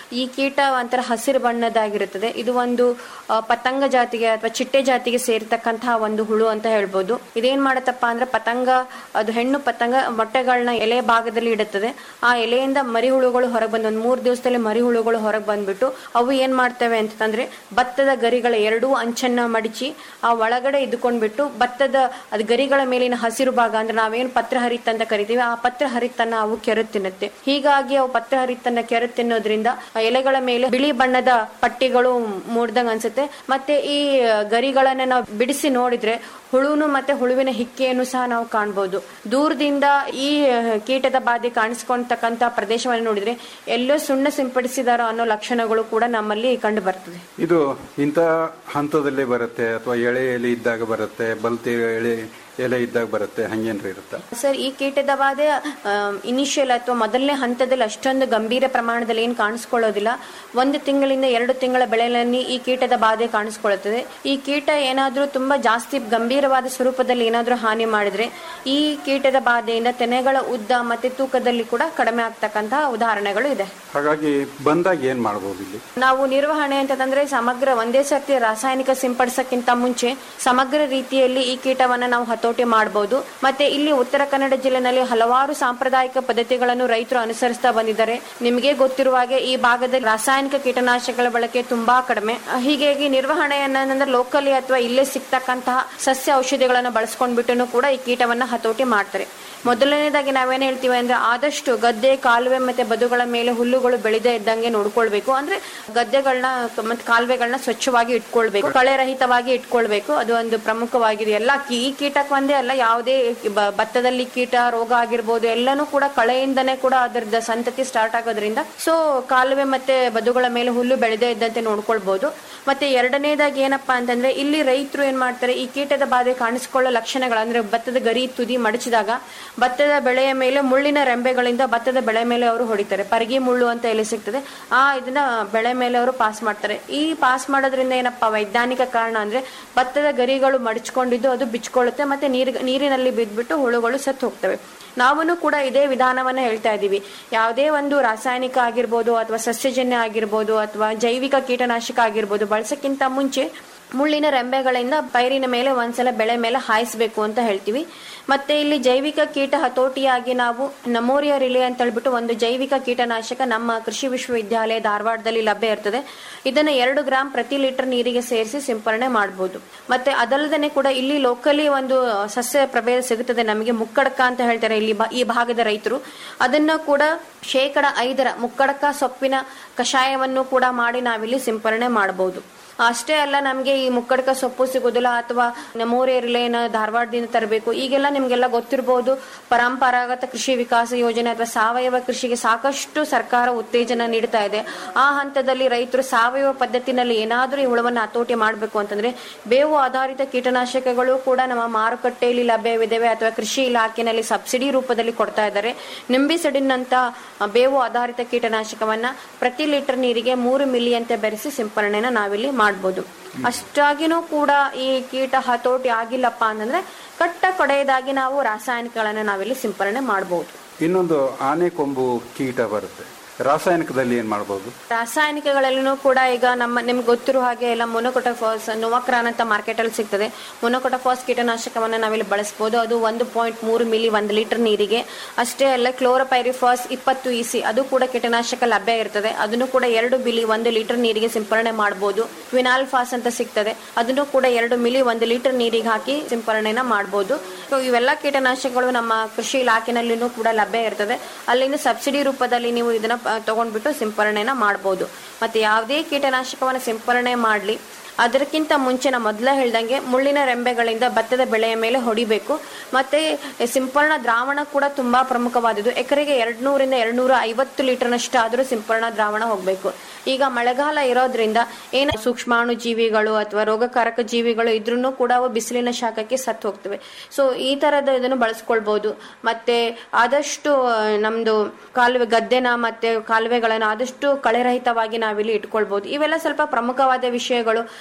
ಈ ಕೀಟ ಒಂಥರ ಹಸಿರು ಬಣ್ಣದಾಗಿರುತ್ತದೆ ಇದು ಒಂದು ಆ, ಪತಂಗ ಜಾತಿಗೆ ಅಥವಾ ಚಿಟ್ಟೆ ಜಾತಿಗೆ ಸೇರಿರ್ತಕ್ಕಂತಹ ಒಂದು ಹುಳು ಅಂತ ಹೇಳ್ಬೋದು ಇದೇನ್ ಮಾಡತ್ತಪ್ಪ ಅಂದ್ರೆ ಪತಂಗ ಅದು ಹೆಣ್ಣು ಪತಂಗ ಮೊಟ್ಟೆಗಳನ್ನ ಎಲೆ ಭಾಗದಲ್ಲಿ ಇಡುತ್ತದೆ ಆ ಎಲೆಯಿಂದ ಮರಿ ಹುಳುಗಳು ಹೊರಗೆ ಬಂದು ಒಂದು ಮೂರು ದಿವಸದಲ್ಲಿ ಮರಿ ಹುಳುಗಳು ಹೊರಗೆ ಬಂದ್ಬಿಟ್ಟು ಅವು ಏನ್ ಮಾಡ್ತವೆ ಅಂತಂದ್ರೆ ಭತ್ತದ ಗರಿಗಳ ಎರಡೂ ಅಂಚನ್ನ ಮಡಿಚಿ ಆ ಒಳಗಡೆ ಇದ್ಕೊಂಡ್ಬಿಟ್ಟು ಭತ್ತದ ಅದು ಗರಿಗಳ ಮೇಲಿನ ಹಸಿರು ಭಾಗ ಅಂದ್ರೆ ನಾವೇನು ಪತ್ರ ಹರಿತ್ ಅಂತ ಕರಿತೀವಿ ಆ ಪತ್ರ ಹರಿತ್ತನ್ನ ಅವು ಕೆರೆದು ತಿನ್ನುತ್ತೆ ಹೀಗಾಗಿ ಅವು ಪತ್ರ ಹರಿತ್ತನ್ನ ಕೆರೆದು ತಿನ್ನೋದ್ರಿಂದ ಆ ಎಲೆಗಳ ಮೇಲೆ ಬಿಳಿ ಬಣ್ಣದ ಪಟ್ಟಿಗಳು ಮೂಡ್ದಂಗ ಅನ್ಸುತ್ತೆ ಮತ್ತೆ ಈ ಗರಿಗಳನ್ನ ನಾವು ಬಿಡಿಸಿ ನೋಡಿದ್ರೆ ಹುಳುನು ಮತ್ತೆ ಹುಳುವಿನ ಹಿಕ್ಕೆಯನ್ನು ಸಹ ನಾವು ಕಾಣ್ಬೋದು ದೂರದಿಂದ ಈ ಕೀಟದ ಬಾಧೆ ಕಾಣಿಸ್ಕೊಳ್ತಕ್ಕಂತ ಪ್ರದೇಶವನ್ನು ನೋಡಿದ್ರೆ ಎಲ್ಲೋ ಸುಣ್ಣ ಸಿಂಪಡಿಸಿದಾರೋ ಅನ್ನೋ ಲಕ್ಷಣಗಳು ಕೂಡ ನಮ್ಮಲ್ಲಿ ಕಂಡು ಬರ್ತದೆ ಇದು ಇಂಥ ಹಂತದಲ್ಲೇ ಬರುತ್ತೆ ಅಥವಾ ಎಳೆ ಎಲೆ ಇದ್ದಾಗ ಬರುತ್ತೆ ಬಲ್ತಿ ಎಳೆ ಎಲೆ ಇದ್ದಾಗ ಬರುತ್ತೆ ಹಂಗೇನ್ರಿ ಇರುತ್ತಾ ಸರ್ ಈ ಕೀಟದ ಬಾಧೆ ಇನಿಷಿಯಲ್ ಅಥವಾ ಮೊದಲನೇ ಹಂತದಲ್ಲಿ ಅಷ್ಟೊಂದು ಗಂಭೀರ ಪ್ರಮಾಣದಲ್ಲಿ ಏನು ಕಾಣಿಸ್ಕೊಳ್ಳೋದಿಲ್ಲ ಒಂದು ತಿಂಗಳಿಂದ ಎರಡು ತಿಂಗಳ ಬೆಳೆಯಲ್ಲಿ ಈ ಕೀಟದ ಬಾಧೆ ಕಾಣಿಸ್ಕೊಳ್ಳುತ್ತದೆ ಈ ಕೀಟ ಏನಾದರೂ ತುಂಬಾ ಜಾಸ್ತಿ ಗಂಭೀರವಾದ ಸ್ವರೂಪದಲ್ಲಿ ಏನಾದರೂ ಹಾನಿ ಮಾಡಿದ್ರೆ ಈ ಕೀಟದ ಬಾಧೆಯಿಂದ ತೆನೆಗಳ ಉದ್ದ ಮತ್ತೆ ತೂಕದಲ್ಲಿ ಕೂಡ ಕಡಿಮೆ ಆಗ್ತಕ್ಕಂತಹ ಉದಾಹರಣೆಗಳು ಇದೆ ಹಾಗಾಗಿ ಬಂದಾಗ ಏನ್ ಮಾಡ್ಬೋದು ಇಲ್ಲಿ ನಾವು ನಿರ್ವಹಣೆ ಅಂತಂದ್ರೆ ಸಮಗ್ರ ಒಂದೇ ಸರ್ತಿ ರಾಸಾಯನಿಕ ಸಿಂಪಡಿಸಕ್ಕಿಂತ ಮುಂಚೆ ಸಮಗ್ರ ರೀತಿಯಲ್ಲಿ ಈ ಕೀಟವನ್ನ ನಾವು ಹತೋಟಿ ಮಾಡಬಹುದು ಮತ್ತೆ ಇಲ್ಲಿ ಉತ್ತರ ಕನ್ನಡ ಜಿಲ್ಲೆನಲ್ಲಿ ಹಲವಾರು ಸಾಂಪ್ರದಾಯಿಕ ಪದ್ಧತಿಗಳನ್ನು ರೈತರು ಅನುಸರಿಸ್ತಾ ಬಂದಿದ್ದಾರೆ ನಿಮಗೆ ಗೊತ್ತಿರುವ ಹಾಗೆ ಈ ಭಾಗದಲ್ಲಿ ರಾಸಾಯನಿಕ ಕೀಟನಾಶಕಗಳ ಬಳಕೆ ತುಂಬಾ ಕಡಿಮೆ ಹೀಗಾಗಿ ನಿರ್ವಹಣೆಯನ್ನ ಲೋಕಲಿ ಅಥವಾ ಇಲ್ಲೇ ಸಿಗ್ತಕ್ಕಂತಹ ಸಸ್ಯ ಔಷಧಿಗಳನ್ನು ಬಳಸ್ಕೊಂಡ್ಬಿಟ್ಟು ಕೂಡ ಈ ಕೀಟವನ್ನ ಹತೋಟಿ ಮಾಡ್ತಾರೆ ಮೊದಲನೇದಾಗಿ ನಾವೇನ್ ಹೇಳ್ತೀವಿ ಅಂದ್ರೆ ಆದಷ್ಟು ಗದ್ದೆ ಕಾಲುವೆ ಮತ್ತೆ ಬದುಗಳ ಮೇಲೆ ಹುಲ್ಲುಗಳು ಬೆಳೆದೇ ಇದ್ದಂಗೆ ನೋಡ್ಕೊಳ್ಬೇಕು ಅಂದ್ರೆ ಗದ್ದೆಗಳನ್ನ ಮತ್ತೆ ಕಾಲುವೆಗಳನ್ನ ಸ್ವಚ್ಛವಾಗಿ ಇಟ್ಕೊಳ್ಬೇಕು ಕಳೆ ರಹಿತವಾಗಿ ಇಟ್ಕೊಳ್ಬೇಕು ಅದು ಒಂದು ಪ್ರಮುಖವಾಗಿದೆ ಎಲ್ಲ ಕೀ- ಈ ಕೀಟಕ್ಕೆ ಒಂದೇ ಅಲ್ಲ ಯಾವುದೇ ಬ- ಭತ್ತದಲ್ಲಿ ಕೀಟ ರೋಗ ಆಗಿರ್ಬೋದು ಎಲ್ಲನೂ ಕೂಡ ಕಳೆಯಿಂದನೇ ಕೂಡ ಅದರದ ಸಂತತಿ ಸ್ಟಾರ್ಟ್ ಆಗೋದ್ರಿಂದ ಸೊ ಕಾಲುವೆ ಮತ್ತೆ ಬದುಗಳ ಮೇಲೆ ಹುಲ್ಲು ಬೆಳೆದೇ ಇದ್ದಂತೆ ನೋಡ್ಕೊಳ್ಬಹುದು ಮತ್ತೆ ಎರಡನೇದಾಗಿ ಏನಪ್ಪಾ ಅಂತಂದ್ರೆ ಇಲ್ಲಿ ರೈತರು ಏನ್ ಮಾಡ್ತಾರೆ ಈ ಕೀಟದ ಬಾಧೆ ಕಾಣಿಸಿಕೊಳ್ಳೋ ಲಕ್ಷಣಗಳು ಅಂದ್ರೆ ಭತ್ತದ ಗರಿ ತುದಿ ಮಡಚಿದಾಗ ಭತ್ತದ ಬೆಳೆಯ ಮೇಲೆ ಮುಳ್ಳಿನ ರೆಂಬೆಗಳಿಂದ ಭತ್ತದ ಬೆಳೆ ಮೇಲೆ ಅವರು ಹೊಡಿತಾರೆ ಪರಗಿ ಮುಳ್ಳು ಅಂತ ಎಲ್ಲಿ ಸಿಗ್ತದೆ ಆ ಇದನ್ನ ಬೆಳೆ ಮೇಲೆ ಅವರು ಪಾಸ್ ಮಾಡ್ತಾರೆ ಈ ಪಾಸ್ ಮಾಡೋದ್ರಿಂದ ಏನಪ್ಪಾ ವೈಜ್ಞಾನಿಕ ಕಾರಣ ಅಂದ್ರೆ ಭತ್ತದ ಗರಿಗಳು ಮಡಚ್ಕೊಂಡಿದ್ದು ಅದು ಬಿಚ್ಕೊಳ್ಳುತ್ತೆ ಮತ್ತೆ ನೀರ್ ನೀರಿನಲ್ಲಿ ಬಿದ್ದ್ಬಿಟ್ಟು ಹುಳುಗಳು ಸತ್ತು ಹೋಗ್ತವೆ ನಾವೂ ಕೂಡ ಇದೇ ವಿಧಾನವನ್ನ ಹೇಳ್ತಾ ಇದ್ದೀವಿ ಯಾವುದೇ ಒಂದು ರಾಸಾಯನಿಕ ಆಗಿರ್ಬೋದು ಅಥವಾ ಸಸ್ಯಜನ್ಯ ಆಗಿರ್ಬೋದು ಅಥವಾ ಜೈವಿಕ ಕೀಟನಾಶಕ ಆಗಿರ್ಬೋದು ಬಳಸಕ್ಕಿಂತ ಮುಂಚೆ ಮುಳ್ಳಿನ ರೆಂಬೆಗಳಿಂದ ಪೈರಿನ ಮೇಲೆ ಒಂದ್ಸಲ ಬೆಳೆ ಮೇಲೆ ಹಾಯಿಸ್ಬೇಕು ಅಂತ ಹೇಳ್ತೀವಿ ಮತ್ತೆ ಇಲ್ಲಿ ಜೈವಿಕ ಕೀಟ ಹತೋಟಿಯಾಗಿ ನಾವು ನಮೋರಿಯಾ ರಿಲೆ ಅಂತ ಹೇಳ್ಬಿಟ್ಟು ಒಂದು ಜೈವಿಕ ಕೀಟನಾಶಕ ನಮ್ಮ ಕೃಷಿ ವಿಶ್ವವಿದ್ಯಾಲಯ ಧಾರವಾಡದಲ್ಲಿ ಲಭ್ಯ ಇರ್ತದೆ ಇದನ್ನ ಎರಡು ಗ್ರಾಂ ಪ್ರತಿ ಲೀಟರ್ ನೀರಿಗೆ ಸೇರಿಸಿ ಸಿಂಪರಣೆ ಮಾಡಬಹುದು ಮತ್ತೆ ಅದಲ್ಲದೆ ಕೂಡ ಇಲ್ಲಿ ಲೋಕಲಿ ಒಂದು ಸಸ್ಯ ಪ್ರಭೇದ ಸಿಗುತ್ತದೆ ನಮಗೆ ಮುಕ್ಕಡಕ ಅಂತ ಹೇಳ್ತಾರೆ ಇಲ್ಲಿ ಬಾ- ಈ ಭಾಗದ ರೈತರು ಅದನ್ನ ಕೂಡ ಶೇಕಡ ಐದರ ಮುಕ್ಕಡಕ ಸೊಪ್ಪಿನ ಕಷಾಯವನ್ನು ಕೂಡ ಮಾಡಿ ನಾವಿಲ್ಲಿ ಸಿಂಪರಣೆ ಮಾಡಬಹುದು ಅಷ್ಟೇ ಅಲ್ಲ ನಮಗೆ ಈ ಮುಕ್ಕಡ್ಕ ಸೊಪ್ಪು ಸಿಗೋದಿಲ್ಲ ಅಥವಾ ನಮೋರೇರ್ಲೇನ ಧಾರವಾಡದಿಂದ ತರಬೇಕು ಈಗೆಲ್ಲ ನಿಮ್ಗೆಲ್ಲ ಗೊತ್ತಿರಬಹುದು ಪರಂಪರಾಗತ ಕೃಷಿ ವಿಕಾಸ ಯೋಜನೆ ಅಥವಾ ಸಾವಯವ ಕೃಷಿಗೆ ಸಾಕಷ್ಟು ಸರ್ಕಾರ ಉತ್ತೇಜನ ನೀಡ್ತಾ ಇದೆ ಆ ಹಂತದಲ್ಲಿ ರೈತರು ಸಾವಯವ ಪದ್ಧತಿನಲ್ಲಿ ಏನಾದರೂ ಈ ಹುಳವನ್ನು ಹತೋಟಿ ಮಾಡಬೇಕು ಅಂತಂದ್ರೆ ಬೇವು ಆಧಾರಿತ ಕೀಟನಾಶಕಗಳು ಕೂಡ ನಮ್ಮ ಮಾರುಕಟ್ಟೆಯಲ್ಲಿ ಲಭ್ಯವಿದ್ದಾವೆ ಅಥವಾ ಕೃಷಿ ಇಲಾಖೆನಲ್ಲಿ ಸಬ್ಸಿಡಿ ರೂಪದಲ್ಲಿ ಕೊಡ್ತಾ ಇದ್ದಾರೆ ನಿಂಬಿಸಿಡಿನ್ ಅಂತ ಬೇವು ಆಧಾರಿತ ಕೀಟನಾಶಕವನ್ನ ಪ್ರತಿ ಲೀಟರ್ ನೀರಿಗೆ ಮೂರು ಮಿಲಿ ಅಂತ ಬೆರೆಸಿ ಸಿಂಪರಣೆನ ನಾವಿಲ್ಲಿ ಮಾಡಬಹುದು ಅಷ್ಟಾಗಿನೂ ಕೂಡ ಈ ಕೀಟ ಹತೋಟಿ ಆಗಿಲ್ಲಪ್ಪ ಅಂತಂದ್ರೆ ಕಟ್ಟ ಕೊಡೆಯದಾಗಿ ನಾವು ರಾಸಾಯನಿಕಗಳನ್ನ ನಾವಿಲ್ಲಿ ಸಿಂಪರಣೆ ಮಾಡಬಹುದು ಇನ್ನೊಂದು ಆನೆ ಕೊಂಬು ಕೀಟ ಬರುತ್ತೆ ರಾಸಾಯನಿಕದಲ್ಲಿ ಏನ್ ಮಾಡ್ಬೋದು ರಾಸಾಯನಿಕಗಳಲ್ಲೂ ಕೂಡ ಈಗ ನಮ್ಮ ನಿಮ್ಗೆ ಗೊತ್ತಿರೋ ಹಾಗೆ ಎಲ್ಲ ಮೊನೊಕೊಟಫಾಸ್ ನೋವಾಕ್ರಾನ್ ಅಂತ ಮಾರ್ಕೆಟ್ ಅಲ್ಲಿ ಸಿಗ್ತದೆ ಮೊನೊಕೊಟಫಾಸ್ ಕೀಟನಾಶಕವನ್ನ ನಾವಿಲ್ಲಿ ಬಳಸಬಹುದು ಅದು ಒಂದು ಪಾಯಿಂಟ್ ಮೂರು ಮಿಲಿ ಒಂದು ಲೀಟರ್ ನೀರಿಗೆ ಅಷ್ಟೇ ಅಲ್ಲ ಕ್ಲೋರೋಪೈರಿಫಾಸ್ ಇಪ್ಪತ್ತು ಇಸಿ ಅದು ಕೂಡ ಕೀಟನಾಶಕ ಲಭ್ಯ ಇರ್ತದೆ ಅದನ್ನು ಕೂಡ ಎರಡು ಬಿಲಿ ಒಂದು ಲೀಟರ್ ನೀರಿಗೆ ಸಿಂಪರಣೆ ಮಾಡಬಹುದು ಕ್ವಿನಾಲ್ಫಾಸ್ ಅಂತ ಸಿಗ್ತದೆ ಅದನ್ನು ಕೂಡ ಎರಡು ಮಿಲಿ ಒಂದು ಲೀಟರ್ ನೀರಿಗೆ ಹಾಕಿ ಸಿಂಪರಣೆನ ಮಾಡಬಹುದು ಸೊ ಇವೆಲ್ಲ ಕೀಟನಾಶಕಗಳು ನಮ್ಮ ಕೃಷಿ ಇಲಾಖೆನಲ್ಲಿನೂ ಕೂಡ ಲಭ್ಯ ಇರ್ತದೆ ಅಲ್ಲಿಂದ ಸಬ್ಸಿಡಿ ರೂಪದಲ್ಲಿ ನೀವು ಇದನ್ನ ಆ, ತಗೊಂಡ್ಬಿಟ್ಟು ಸಿಂಪರಣೆನ ಮಾಡಬಹುದು ಮತ್ತೆ ಯಾವುದೇ ಕೀಟನಾಶಕವನ್ನು ಸಿಂಪರಣೆ ಮಾಡಲಿ ಅದಕ್ಕಿಂತ ಮುಂಚೆ ನಾ ಮೊದಲೇ ಹೇಳ್ದಂಗೆ ಮುಳ್ಳಿನ ರೆಂಬೆಗಳಿಂದ ಭತ್ತದ ಬೆಳೆಯ ಮೇಲೆ ಹೊಡಿಬೇಕು ಮತ್ತೆ ಸಿಂಪರಣಾ ದ್ರಾವಣ ಕೂಡ ತುಂಬಾ ಪ್ರಮುಖವಾದದ್ದು ಎಕರೆಗೆ ಎರಡ್ನೂರಿಂದ ಎರಡ್ನೂರ ಐವತ್ತು ಲೀಟರ್ನಷ್ಟು ಆದರೂ ಸಿಂಪರಣಾ ದ್ರಾವಣ ಹೋಗಬೇಕು ಈಗ ಮಳೆಗಾಲ ಇರೋದ್ರಿಂದ ಏನು ಸೂಕ್ಷ್ಮಾಣು ಜೀವಿಗಳು ಅಥವಾ ರೋಗಕಾರಕ ಜೀವಿಗಳು ಇದ್ರೂ ಕೂಡ ಅವು ಬಿಸಿಲಿನ ಶಾಖಕ್ಕೆ ಸತ್ತು ಹೋಗ್ತವೆ ಸೊ ಈ ತರದ ಇದನ್ನು ಬಳಸ್ಕೊಳ್ಬಹುದು ಮತ್ತೆ ಆದಷ್ಟು ಆ, ನಮ್ದು ಕಾಲುವೆ ಗದ್ದೆನ ಮತ್ತೆ ಕಾಲುವೆಗಳನ್ನ ಆದಷ್ಟು ಕಳೆರಹಿತವಾಗಿ ನಾವಿಲ್ಲಿ ಇಟ್ಕೊಳ್ಬಹುದು ಇವೆಲ್ಲ ಸ್ವಲ್ಪ ಪ್ರಮುಖವಾದ ವಿಷಯಗಳು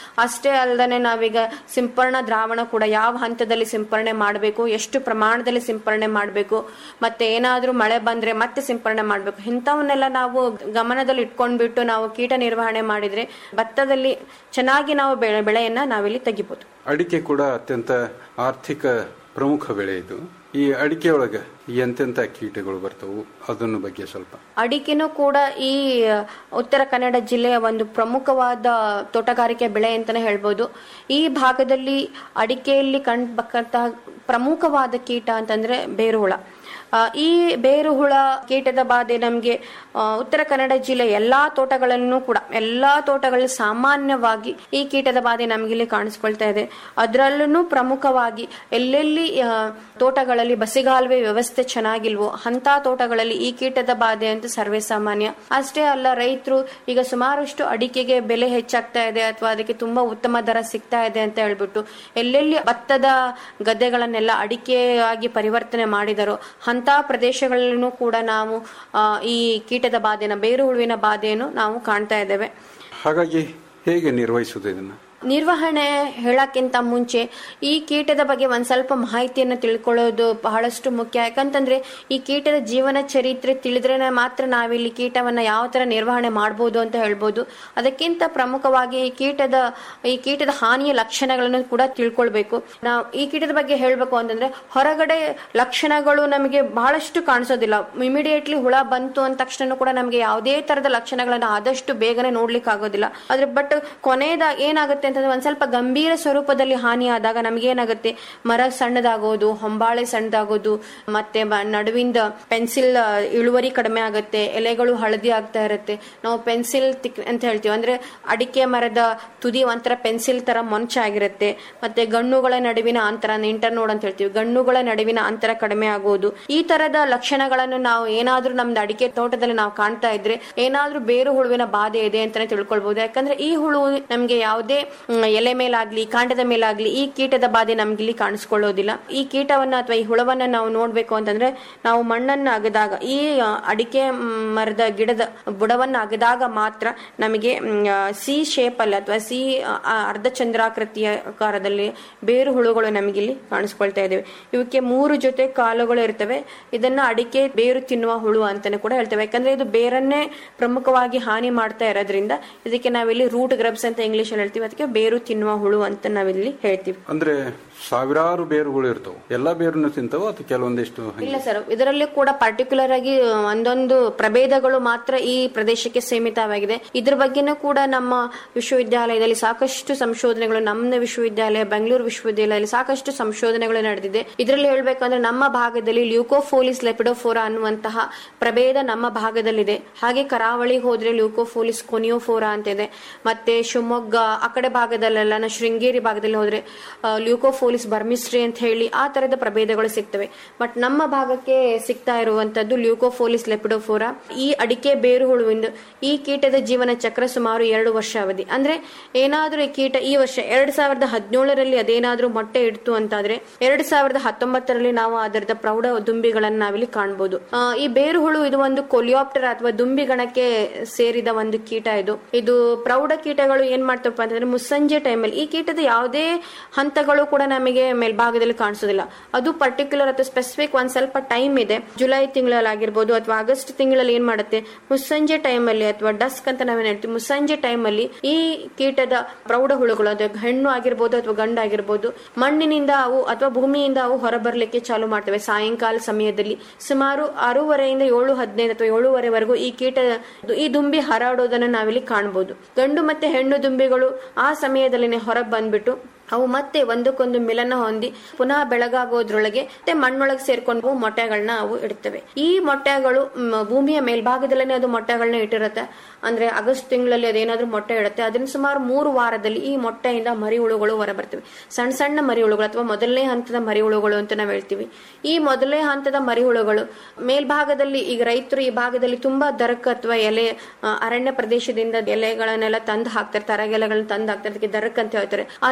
ಅಷ್ಟೇ ಅಲ್ಲದೆ ನಾವೀಗ ಸಿಂಪರಣಾ ದ್ರಾವಣ ಕೂಡ ಯಾವ ಹಂತದಲ್ಲಿ ಸಿಂಪರಣೆ ಮಾಡಬೇಕು ಎಷ್ಟು ಪ್ರಮಾಣದಲ್ಲಿ ಸಿಂಪರಣೆ ಮಾಡಬೇಕು ಮತ್ತೆ ಏನಾದ್ರೂ ಮಳೆ ಬಂದ್ರೆ ಮತ್ತೆ ಸಿಂಪರಣೆ ಮಾಡಬೇಕು ಇಂಥವನ್ನೆಲ್ಲ ನಾವು ಗಮನದಲ್ಲಿ ಇಟ್ಕೊಂಡ್ಬಿಟ್ಟು ನಾವು ಕೀಟ ನಿರ್ವಹಣೆ ಮಾಡಿದ್ರೆ ಭತ್ತದಲ್ಲಿ ಚೆನ್ನಾಗಿ ನಾವು ಬೆಳೆ ಬೆಳೆಯನ್ನ ನಾವಿಲ್ಲಿ ತೆಗಿಬಹುದು ಅಡಿಕೆ ಕೂಡ ಅತ್ಯಂತ ಆರ್ಥಿಕ ಪ್ರಮುಖ ಬೆಳೆ ಇದು ಈ ಅಡಿಕೆ ಒಳಗೆ ಎಂತೆಂತ ಕೀಟಗಳು ಬರ್ತವು ಅದನ್ನ ಬಗ್ಗೆ ಸ್ವಲ್ಪ ಅಡಿಕೆನೂ ಕೂಡ ಈ ಉತ್ತರ ಕನ್ನಡ ಜಿಲ್ಲೆಯ ಒಂದು ಪ್ರಮುಖವಾದ ತೋಟಗಾರಿಕೆ ಬೆಳೆ ಅಂತಾನೆ ಹೇಳ್ಬೋದು ಈ ಭಾಗದಲ್ಲಿ ಅಡಿಕೆಯಲ್ಲಿ ಕಂಡುಬಕ್ಕಂತಹ ಪ್ರಮುಖವಾದ ಕೀಟ ಅಂತಂದ್ರೆ ಬೇರುಹುಳ ಆ, ಈ ಬೇರುಹುಳ ಕೀಟದ ಬಾಧೆ ನಮಗೆ ಉತ್ತರ ಕನ್ನಡ ಜಿಲ್ಲೆ ಎಲ್ಲಾ ತೋಟಗಳಲ್ಲೂ ಕೂಡ ಎಲ್ಲಾ ತೋಟಗಳಲ್ಲಿ ಸಾಮಾನ್ಯವಾಗಿ ಈ ಕೀಟದ ಬಾಧೆ ನಮಗಿಲ್ಲಿ ಕಾಣಿಸ್ಕೊಳ್ತಾ ಇದೆ ಅದರಲ್ಲೂ ಪ್ರಮುಖವಾಗಿ ಎಲ್ಲೆಲ್ಲಿ ಆ, ತೋಟಗಳಲ್ಲಿ ಬಸಿಗಾಲುವೆ ವ್ಯವಸ್ಥೆ ಚೆನ್ನಾಗಿಲ್ವೋ ಅಂತ ತೋಟಗಳಲ್ಲಿ ಈ ಕೀಟದ ಬಾಧೆ ಅಂತೂ ಸರ್ವೇ ಸಾಮಾನ್ಯ ಅಷ್ಟೇ ಅಲ್ಲ ರೈತರು ಈಗ ಸುಮಾರಷ್ಟು ಅಡಿಕೆಗೆ ಬೆಲೆ ಹೆಚ್ಚಾಗ್ತಾ ಇದೆ ಅಥವಾ ಅದಕ್ಕೆ ತುಂಬಾ ಉತ್ತಮ ದರ ಸಿಗ್ತಾ ಇದೆ ಅಂತ ಹೇಳ್ಬಿಟ್ಟು ಎಲ್ಲೆಲ್ಲಿ ಭತ್ತದ ಗದ್ದೆಗಳನ್ನೆಲ್ಲ ಅಡಿಕೆಯಾಗಿ ಪರಿವರ್ತನೆ ಮಾಡಿದರೋ ಅಂತ ಪ್ರದೇಶಗಳಲ್ಲೂ ಕೂಡ ನಾವು ಆ, ಈ ಕೀಟದ ಬಾಧೆನ ಬೇರು ಹುಳುವಿನ ಬಾಧೆಯನ್ನು ನಾವು ಕಾಣ್ತಾ ಇದ್ದೇವೆ ಹಾಗಾಗಿ ಹೇಗೆ ನಿರ್ವಹಿಸುವುದು ಇದನ್ನ ನಿರ್ವಹಣೆ ಹೇಳಕ್ಕಿಂತ ಮುಂಚೆ ಈ ಕೀಟದ ಬಗ್ಗೆ ಒಂದ್ ಸ್ವಲ್ಪ ಮಾಹಿತಿಯನ್ನು ತಿಳ್ಕೊಳ್ಳೋದು ಬಹಳಷ್ಟು ಮುಖ್ಯ ಯಾಕಂತಂದ್ರೆ ಈ ಕೀಟದ ಜೀವನ ಚರಿತ್ರೆ ತಿಳಿದ್ರೆ ಮಾತ್ರ ನಾವಿಲ್ಲಿ ಕೀಟವನ್ನ ಯಾವ ತರ ನಿರ್ವಹಣೆ ಮಾಡಬಹುದು ಅಂತ ಹೇಳ್ಬೋದು ಅದಕ್ಕಿಂತ ಪ್ರಮುಖವಾಗಿ ಈ ಕೀಟದ ಈ ಕೀಟದ ಹಾನಿಯ ಲಕ್ಷಣಗಳನ್ನು ಕೂಡ ತಿಳ್ಕೊಳ್ಬೇಕು ನಾವು ಈ ಕೀಟದ ಬಗ್ಗೆ ಹೇಳ್ಬೇಕು ಅಂತಂದ್ರೆ ಹೊರಗಡೆ ಲಕ್ಷಣಗಳು ನಮಗೆ ಬಹಳಷ್ಟು ಕಾಣಿಸೋದಿಲ್ಲ ಇಮಿಡಿಯೇಟ್ಲಿ ಹುಳ ಬಂತು ಅಂದ ತಕ್ಷಣ ಕೂಡ ನಮಗೆ ಯಾವುದೇ ತರದ ಲಕ್ಷಣಗಳನ್ನ ಆದಷ್ಟು ಬೇಗನೆ ನೋಡ್ಲಿಕ್ಕೆ ಆಗೋದಿಲ್ಲ ಆದ್ರೆ ಬಟ್ ಕೊನೆಯದ ಏನಾಗುತ್ತೆ ಅಂತಂದ್ರೆ ಒಂದ್ ಸ್ವಲ್ಪ ಗಂಭೀರ ಸ್ವರೂಪದಲ್ಲಿ ಹಾನಿ ಆದಾಗ ನಮ್ಗೆ ಏನಾಗುತ್ತೆ ಮರ ಸಣ್ಣದಾಗೋದು ಹೊಂಬಾಳೆ ಸಣ್ಣದಾಗೋದು ಮತ್ತೆ ಮ- ನಡುವಿಂದ ಪೆನ್ಸಿಲ್ ಇಳುವರಿ ಕಡಿಮೆ ಆಗುತ್ತೆ ಎಲೆಗಳು ಹಳದಿ ಆಗ್ತಾ ಇರುತ್ತೆ ನಾವು ಪೆನ್ಸಿಲ್ ತಿಕ್ ಅಂತ ಹೇಳ್ತೀವಿ ಅಂದ್ರೆ ಅಡಿಕೆ ಮರದ ತುದಿ ಒಂಥರ ಪೆನ್ಸಿಲ್ ತರ ಮೊಂಚಾಗಿರುತ್ತೆ ಮತ್ತೆ ಗಣ್ಣುಗಳ ನಡುವಿನ ಅಂತರ ಇಂಟರ್ ನೋಡ್ ಅಂತ ಹೇಳ್ತೀವಿ ಗಣ್ಣುಗಳ ನಡುವಿನ ಅಂತರ ಕಡಿಮೆ ಆಗೋದು ಈ ತರದ ಲಕ್ಷಣಗಳನ್ನು ನಾವು ಏನಾದ್ರೂ ನಮ್ದು ಅಡಿಕೆ ತೋಟದಲ್ಲಿ ನಾವು ಕಾಣ್ತಾ ಇದ್ರೆ ಏನಾದ್ರೂ ಬೇರು ಹುಳುವಿನ ಬಾಧೆ ಇದೆ ಅಂತಾನೆ ತಿಳ್ಕೊಳ್ಬಹುದು ಯಾಕಂದ್ರೆ ಈ ಹುಳು ನಮ್ಗೆ ಯಾವುದೇ ಮ್, ಎಲೆ ಮೇಲಾಗ್ಲಿ ಕಾಂಡದ ಮೇಲಾಗ್ಲಿ ಈ ಕೀಟದ ಬಾಧೆ ನಮ್ಗೆ ಇಲ್ಲಿ ಕಾಣಿಸ್ಕೊಳ್ಳೋದಿಲ್ಲ ಈ ಕೀಟವನ್ನ ಅಥವಾ ಈ ಹುಳವನ್ನ ನಾವು ನೋಡ್ಬೇಕು ಅಂತಂದ್ರೆ ನಾವು ಮಣ್ಣನ್ನ ಅಗದಾಗ ಈ ಆ, ಅಡಿಕೆ ಮ್, ಮರದ ಗಿಡದ ಬುಡವನ್ನ ಅಗದಾಗ ಮಾತ್ರ ನಮಗೆ ಸಿ ಶೇಪ್ ಅಲ್ಲಿ ಅಥವಾ ಸಿ ಅರ್ಧ ಚಂದ್ರಾಕೃತಿಯ ಆಕಾರದಲ್ಲಿ ಬೇರು ಹುಳುಗಳು ನಮಗಿಲ್ಲಿ ಕಾಣಿಸ್ಕೊಳ್ತಾ ಇದ್ದೇವೆ ಇವಕ್ಕೆ ಮೂರು ಜೊತೆ ಕಾಲುಗಳು ಇರ್ತವೆ ಇದನ್ನ ಅಡಿಕೆ ಬೇರು ತಿನ್ನುವ ಹುಳು ಅಂತಾನೆ ಕೂಡ ಹೇಳ್ತೇವೆ ಯಾಕಂದ್ರೆ ಇದು ಬೇರನ್ನೇ ಪ್ರಮುಖವಾಗಿ ಹಾನಿ ಮಾಡ್ತಾ ಇರೋದ್ರಿಂದ ಇದಕ್ಕೆ ನಾವಿಲ್ಲಿ ರೂಟ್ ಗ್ರಬ್ಸ್ ಅಂತ ಇಂಗ್ಲಿಷ್ ಅಲ್ಲಿ ಹೇಳ್ತೀವಿ ಅದಕ್ಕೆ ಬೇರು ತಿನ್ನುವ ಹುಳು ಅಂತ ನಾವಿಲ್ಲಿ ಹೇಳ್ತೀವಿ ಅಂದ್ರೆ ಸಾವಿರಾರು ಬೇರುಗಳು ಇರ್ತವು ಎಲ್ಲಾ ಬೇರನ್ನು ತಿಂತವು ಅಥವಾ ಕೆಲವೊಂದಿಷ್ಟು ಹಂಗೆ? ಇಲ್ಲ ಸರ್ ಇದರಲ್ಲಿ ಕೂಡ ಪರ್ಟಿಕ್ಯುಲರ್ ಆಗಿ ಒಂದೊಂದು ಪ್ರಭೇದಗಳು ಮಾತ್ರ ಈ ಪ್ರದೇಶಕ್ಕೆ ಸೀಮಿತವಾಗಿದೆ ಇದ್ರ ಬಗ್ಗೆನೂ ಕೂಡ ನಮ್ಮ ವಿಶ್ವವಿದ್ಯಾಲಯದಲ್ಲಿ ಸಾಕಷ್ಟು ಸಂಶೋಧನೆಗಳು ನಮ್ಮ ವಿಶ್ವವಿದ್ಯಾಲಯ ಬೆಂಗಳೂರು ವಿಶ್ವವಿದ್ಯಾಲಯದಲ್ಲಿ ಸಾಕಷ್ಟು ಸಂಶೋಧನೆಗಳು ನಡೆದಿದೆ ಇದರಲ್ಲಿ ಹೇಳ್ಬೇಕಂದ್ರೆ ನಮ್ಮ ಭಾಗದಲ್ಲಿ ಲ್ಯೂಕೋಫೋಲಿಸ್ ಲೆಪಿಡೋಫೋರಾ ಅನ್ನುವಂತಹ ಪ್ರಭೇದ ನಮ್ಮ ಭಾಗದಲ್ಲಿದೆ ಹಾಗೆ ಕರಾವಳಿಗೆ ಹೋದ್ರೆ ಲ್ಯೂಕೋಫೋಲಿಸ್ ಕೊನಿಯೋಫೋರಾ ಅಂತ ಇದೆ ಮತ್ತೆ ಶಿವಮೊಗ್ಗ ಆ ಕಡೆ ಭಾಗದಲ್ಲೆಲ್ಲ ನಾ ಶೃಂಗೇರಿ ಭಾಗದಲ್ಲಿ ಹೋದ್ರೆ ಆ, ಲ್ಯೂಕೋಫೋಲಿಸ್ ಬರ್ಮಿಸ್ಟ್ರಿ ಅಂತ ಹೇಳಿ ಆ ತರದ ಪ್ರಭೇದಗಳು ಸಿಗ್ತವೆ ಬಟ್ ನಮ್ಮ ಭಾಗಕ್ಕೆ ಸಿಗ್ತಾ ಇರುವಂತದ್ದು ಲ್ಯೂಕೋಫೋಲಿಸ್ ಲೆಪಿಡೋಫೋರಾ ಈ ಅಡಿಕೆ ಬೇರು ಹುಳುವಿಂದ ಈ ಕೀಟದ ಜೀವನ ಚಕ್ರ ಸುಮಾರು ಎರಡು ವರ್ಷ ಅವಧಿ ಅಂದ್ರೆ ಏನಾದ್ರೂ ಈ ಕೀಟ ಈ ವರ್ಷ ಎರಡ್ ಸಾವಿರದ ಹದಿನೇಳರಲ್ಲಿ ಅದೇನಾದ್ರೂ ಮೊಟ್ಟೆ ಇಡ್ತು ಅಂತಾದ್ರೆ ಎರಡ್ ಸಾವಿರದ ಹತ್ತೊಂಬತ್ತರಲ್ಲಿ ನಾವು ಅದರದ ಪ್ರೌಢ ದುಂಬಿಗಳನ್ನ ನಾವಿಲ್ಲಿ ಕಾಣಬಹುದು ಆ, ಈ ಬೇರು ಹುಳು ಇದು ಒಂದು ಕೊಲಿಯಾಪ್ಟರ್ ಅಥವಾ ದುಂಬಿ ಗಣಕ್ಕೆ ಸೇರಿದ ಒಂದು ಕೀಟ ಇದು ಇದು ಪ್ರೌಢ ಕೀಟಗಳು ಏನ್ ಮಾಡ್ತಪ್ಪ ಅಂತಂದ್ರೆ ಮುಸ್ಸಂಜೆ ಟೈಮಲ್ಲಿ ಈ ಕೀಟದ ಯಾವುದೇ ಹಂತಗಳು ಕೂಡ ನಮಗೆ ಮೇಲ್ಭಾಗದಲ್ಲಿ ಕಾಣಿಸೋದಿಲ್ಲ ಅದು ಪರ್ಟಿಕ್ಯುಲರ್ ಅಥವಾ ಸ್ಪೆಸಿಫಿಕ್ ಒಂದ್ ಸ್ವಲ್ಪ ಟೈಮ್ ಇದೆ ಜುಲೈ ತಿಂಗಳಲ್ಲಿ ಆಗಿರ್ಬೋದು ಅಥವಾ ಆಗಸ್ಟ್ ತಿಂಗಳಲ್ಲಿ ಏನ್ ಮಾಡುತ್ತೆ ಮುಸ್ಸಂಜೆ ಟೈಮಲ್ಲಿ ಅಥವಾ ಡಸ್ಕ್ ಅಂತ ನಾವೇನ್ ಹೇಳ್ತೀವಿ ಮುಸ್ಸಂಜೆ ಟೈಮಲ್ಲಿ ಈ ಕೀಟದ ಪ್ರೌಢ ಹುಳುಗಳು ಅದು ಹೆಣ್ಣು ಆಗಿರ್ಬೋದು ಅಥವಾ ಗಂಡು ಆಗಿರ್ಬೋದು ಮಣ್ಣಿನಿಂದ ಅವು ಅಥವಾ ಭೂಮಿಯಿಂದ ಅವು ಹೊರಬರ್ಲಿಕ್ಕೆ ಚಾಲು ಮಾಡ್ತವೆ ಸಾಯಂಕಾಲ ಸಮಯದಲ್ಲಿ ಸುಮಾರು ಆರೂವರೆಯಿಂದ ಏಳು ಹದಿನೈದು ಅಥವಾ ಏಳುವರೆವರೆಗೂ ಈ ಕೀಟ ಈ ದುಂಬಿ ಹರಡೋದನ್ನ ನಾವಿಲ್ಲಿ ಕಾಣಬಹುದು ಗಂಡು ಮತ್ತೆ ಹೆಣ್ಣು ದುಂಬಿಗಳು ಆ ಸಮಯದಲ್ಲಿ ಹೊರಗೆ ಬಂದ್ಬಿಟ್ಟು ಅವು ಮತ್ತೆ ಒಂದಕ್ಕೊಂದು ಮಿಲನ ಹೊಂದಿ ಪುನಃ ಬೆಳಗಾಗೋದ್ರೊಳಗೆ ಮತ್ತೆ ಮಣ್ಣೊಳಗೆ ಸೇರ್ಕೊಂಡು ಮೊಟ್ಟೆಗಳನ್ನ ಅವು ಇಡ್ತವೆ ಈ ಮೊಟ್ಟೆಗಳು ಮ್, ಭೂಮಿಯ ಮೇಲ್ಭಾಗದಲ್ಲೇ ಅದು ಮೊಟ್ಟೆಗಳನ್ನ ಇಟ್ಟಿರುತ್ತೆ ಅಂದ್ರೆ ಆಗಸ್ಟ್ ತಿಂಗಳಲ್ಲಿ ಅದೇನಾದ್ರೂ ಮೊಟ್ಟೆ ಇಡುತ್ತೆ ಅದನ್ನ ಸುಮಾರು ಮೂರು ವಾರದಲ್ಲಿ ಈ ಮೊಟ್ಟೆಯಿಂದ ಮರಿ ಹುಳುಗಳು ಹೊರ ಬರ್ತವೆ ಸಣ್ಣ ಸಣ್ಣ ಮರಿ ಹುಳುಗಳು ಅಥವಾ ಮೊದಲನೇ ಹಂತದ ಮರಿ ಹುಳುಗಳು ಅಂತ ನಾವು ಹೇಳ್ತೀವಿ ಈ ಮೊದಲನೇ ಹಂತದ ಮರಿ ಹುಳುಗಳು ಮೇಲ್ಭಾಗದಲ್ಲಿ ಈಗ ರೈತರು ಈ ಭಾಗದಲ್ಲಿ ತುಂಬಾ ದರಕ್ ಅಥವಾ ಎಲೆ ಆ, ಅರಣ್ಯ ಪ್ರದೇಶದಿಂದ ಎಲೆಗಳನ್ನೆಲ್ಲ ತಂದು ಹಾಕ್ತಾರೆ ತರಗೆಲೆಗಳನ್ನ ತಂದು ಹಾಕ್ತಾರೆ ಅದಕ್ಕೆ ದರಕ್ ಅಂತ ಹೇಳ್ತಾರೆ ಆ ದರಕ್ನಲ್ಲಿ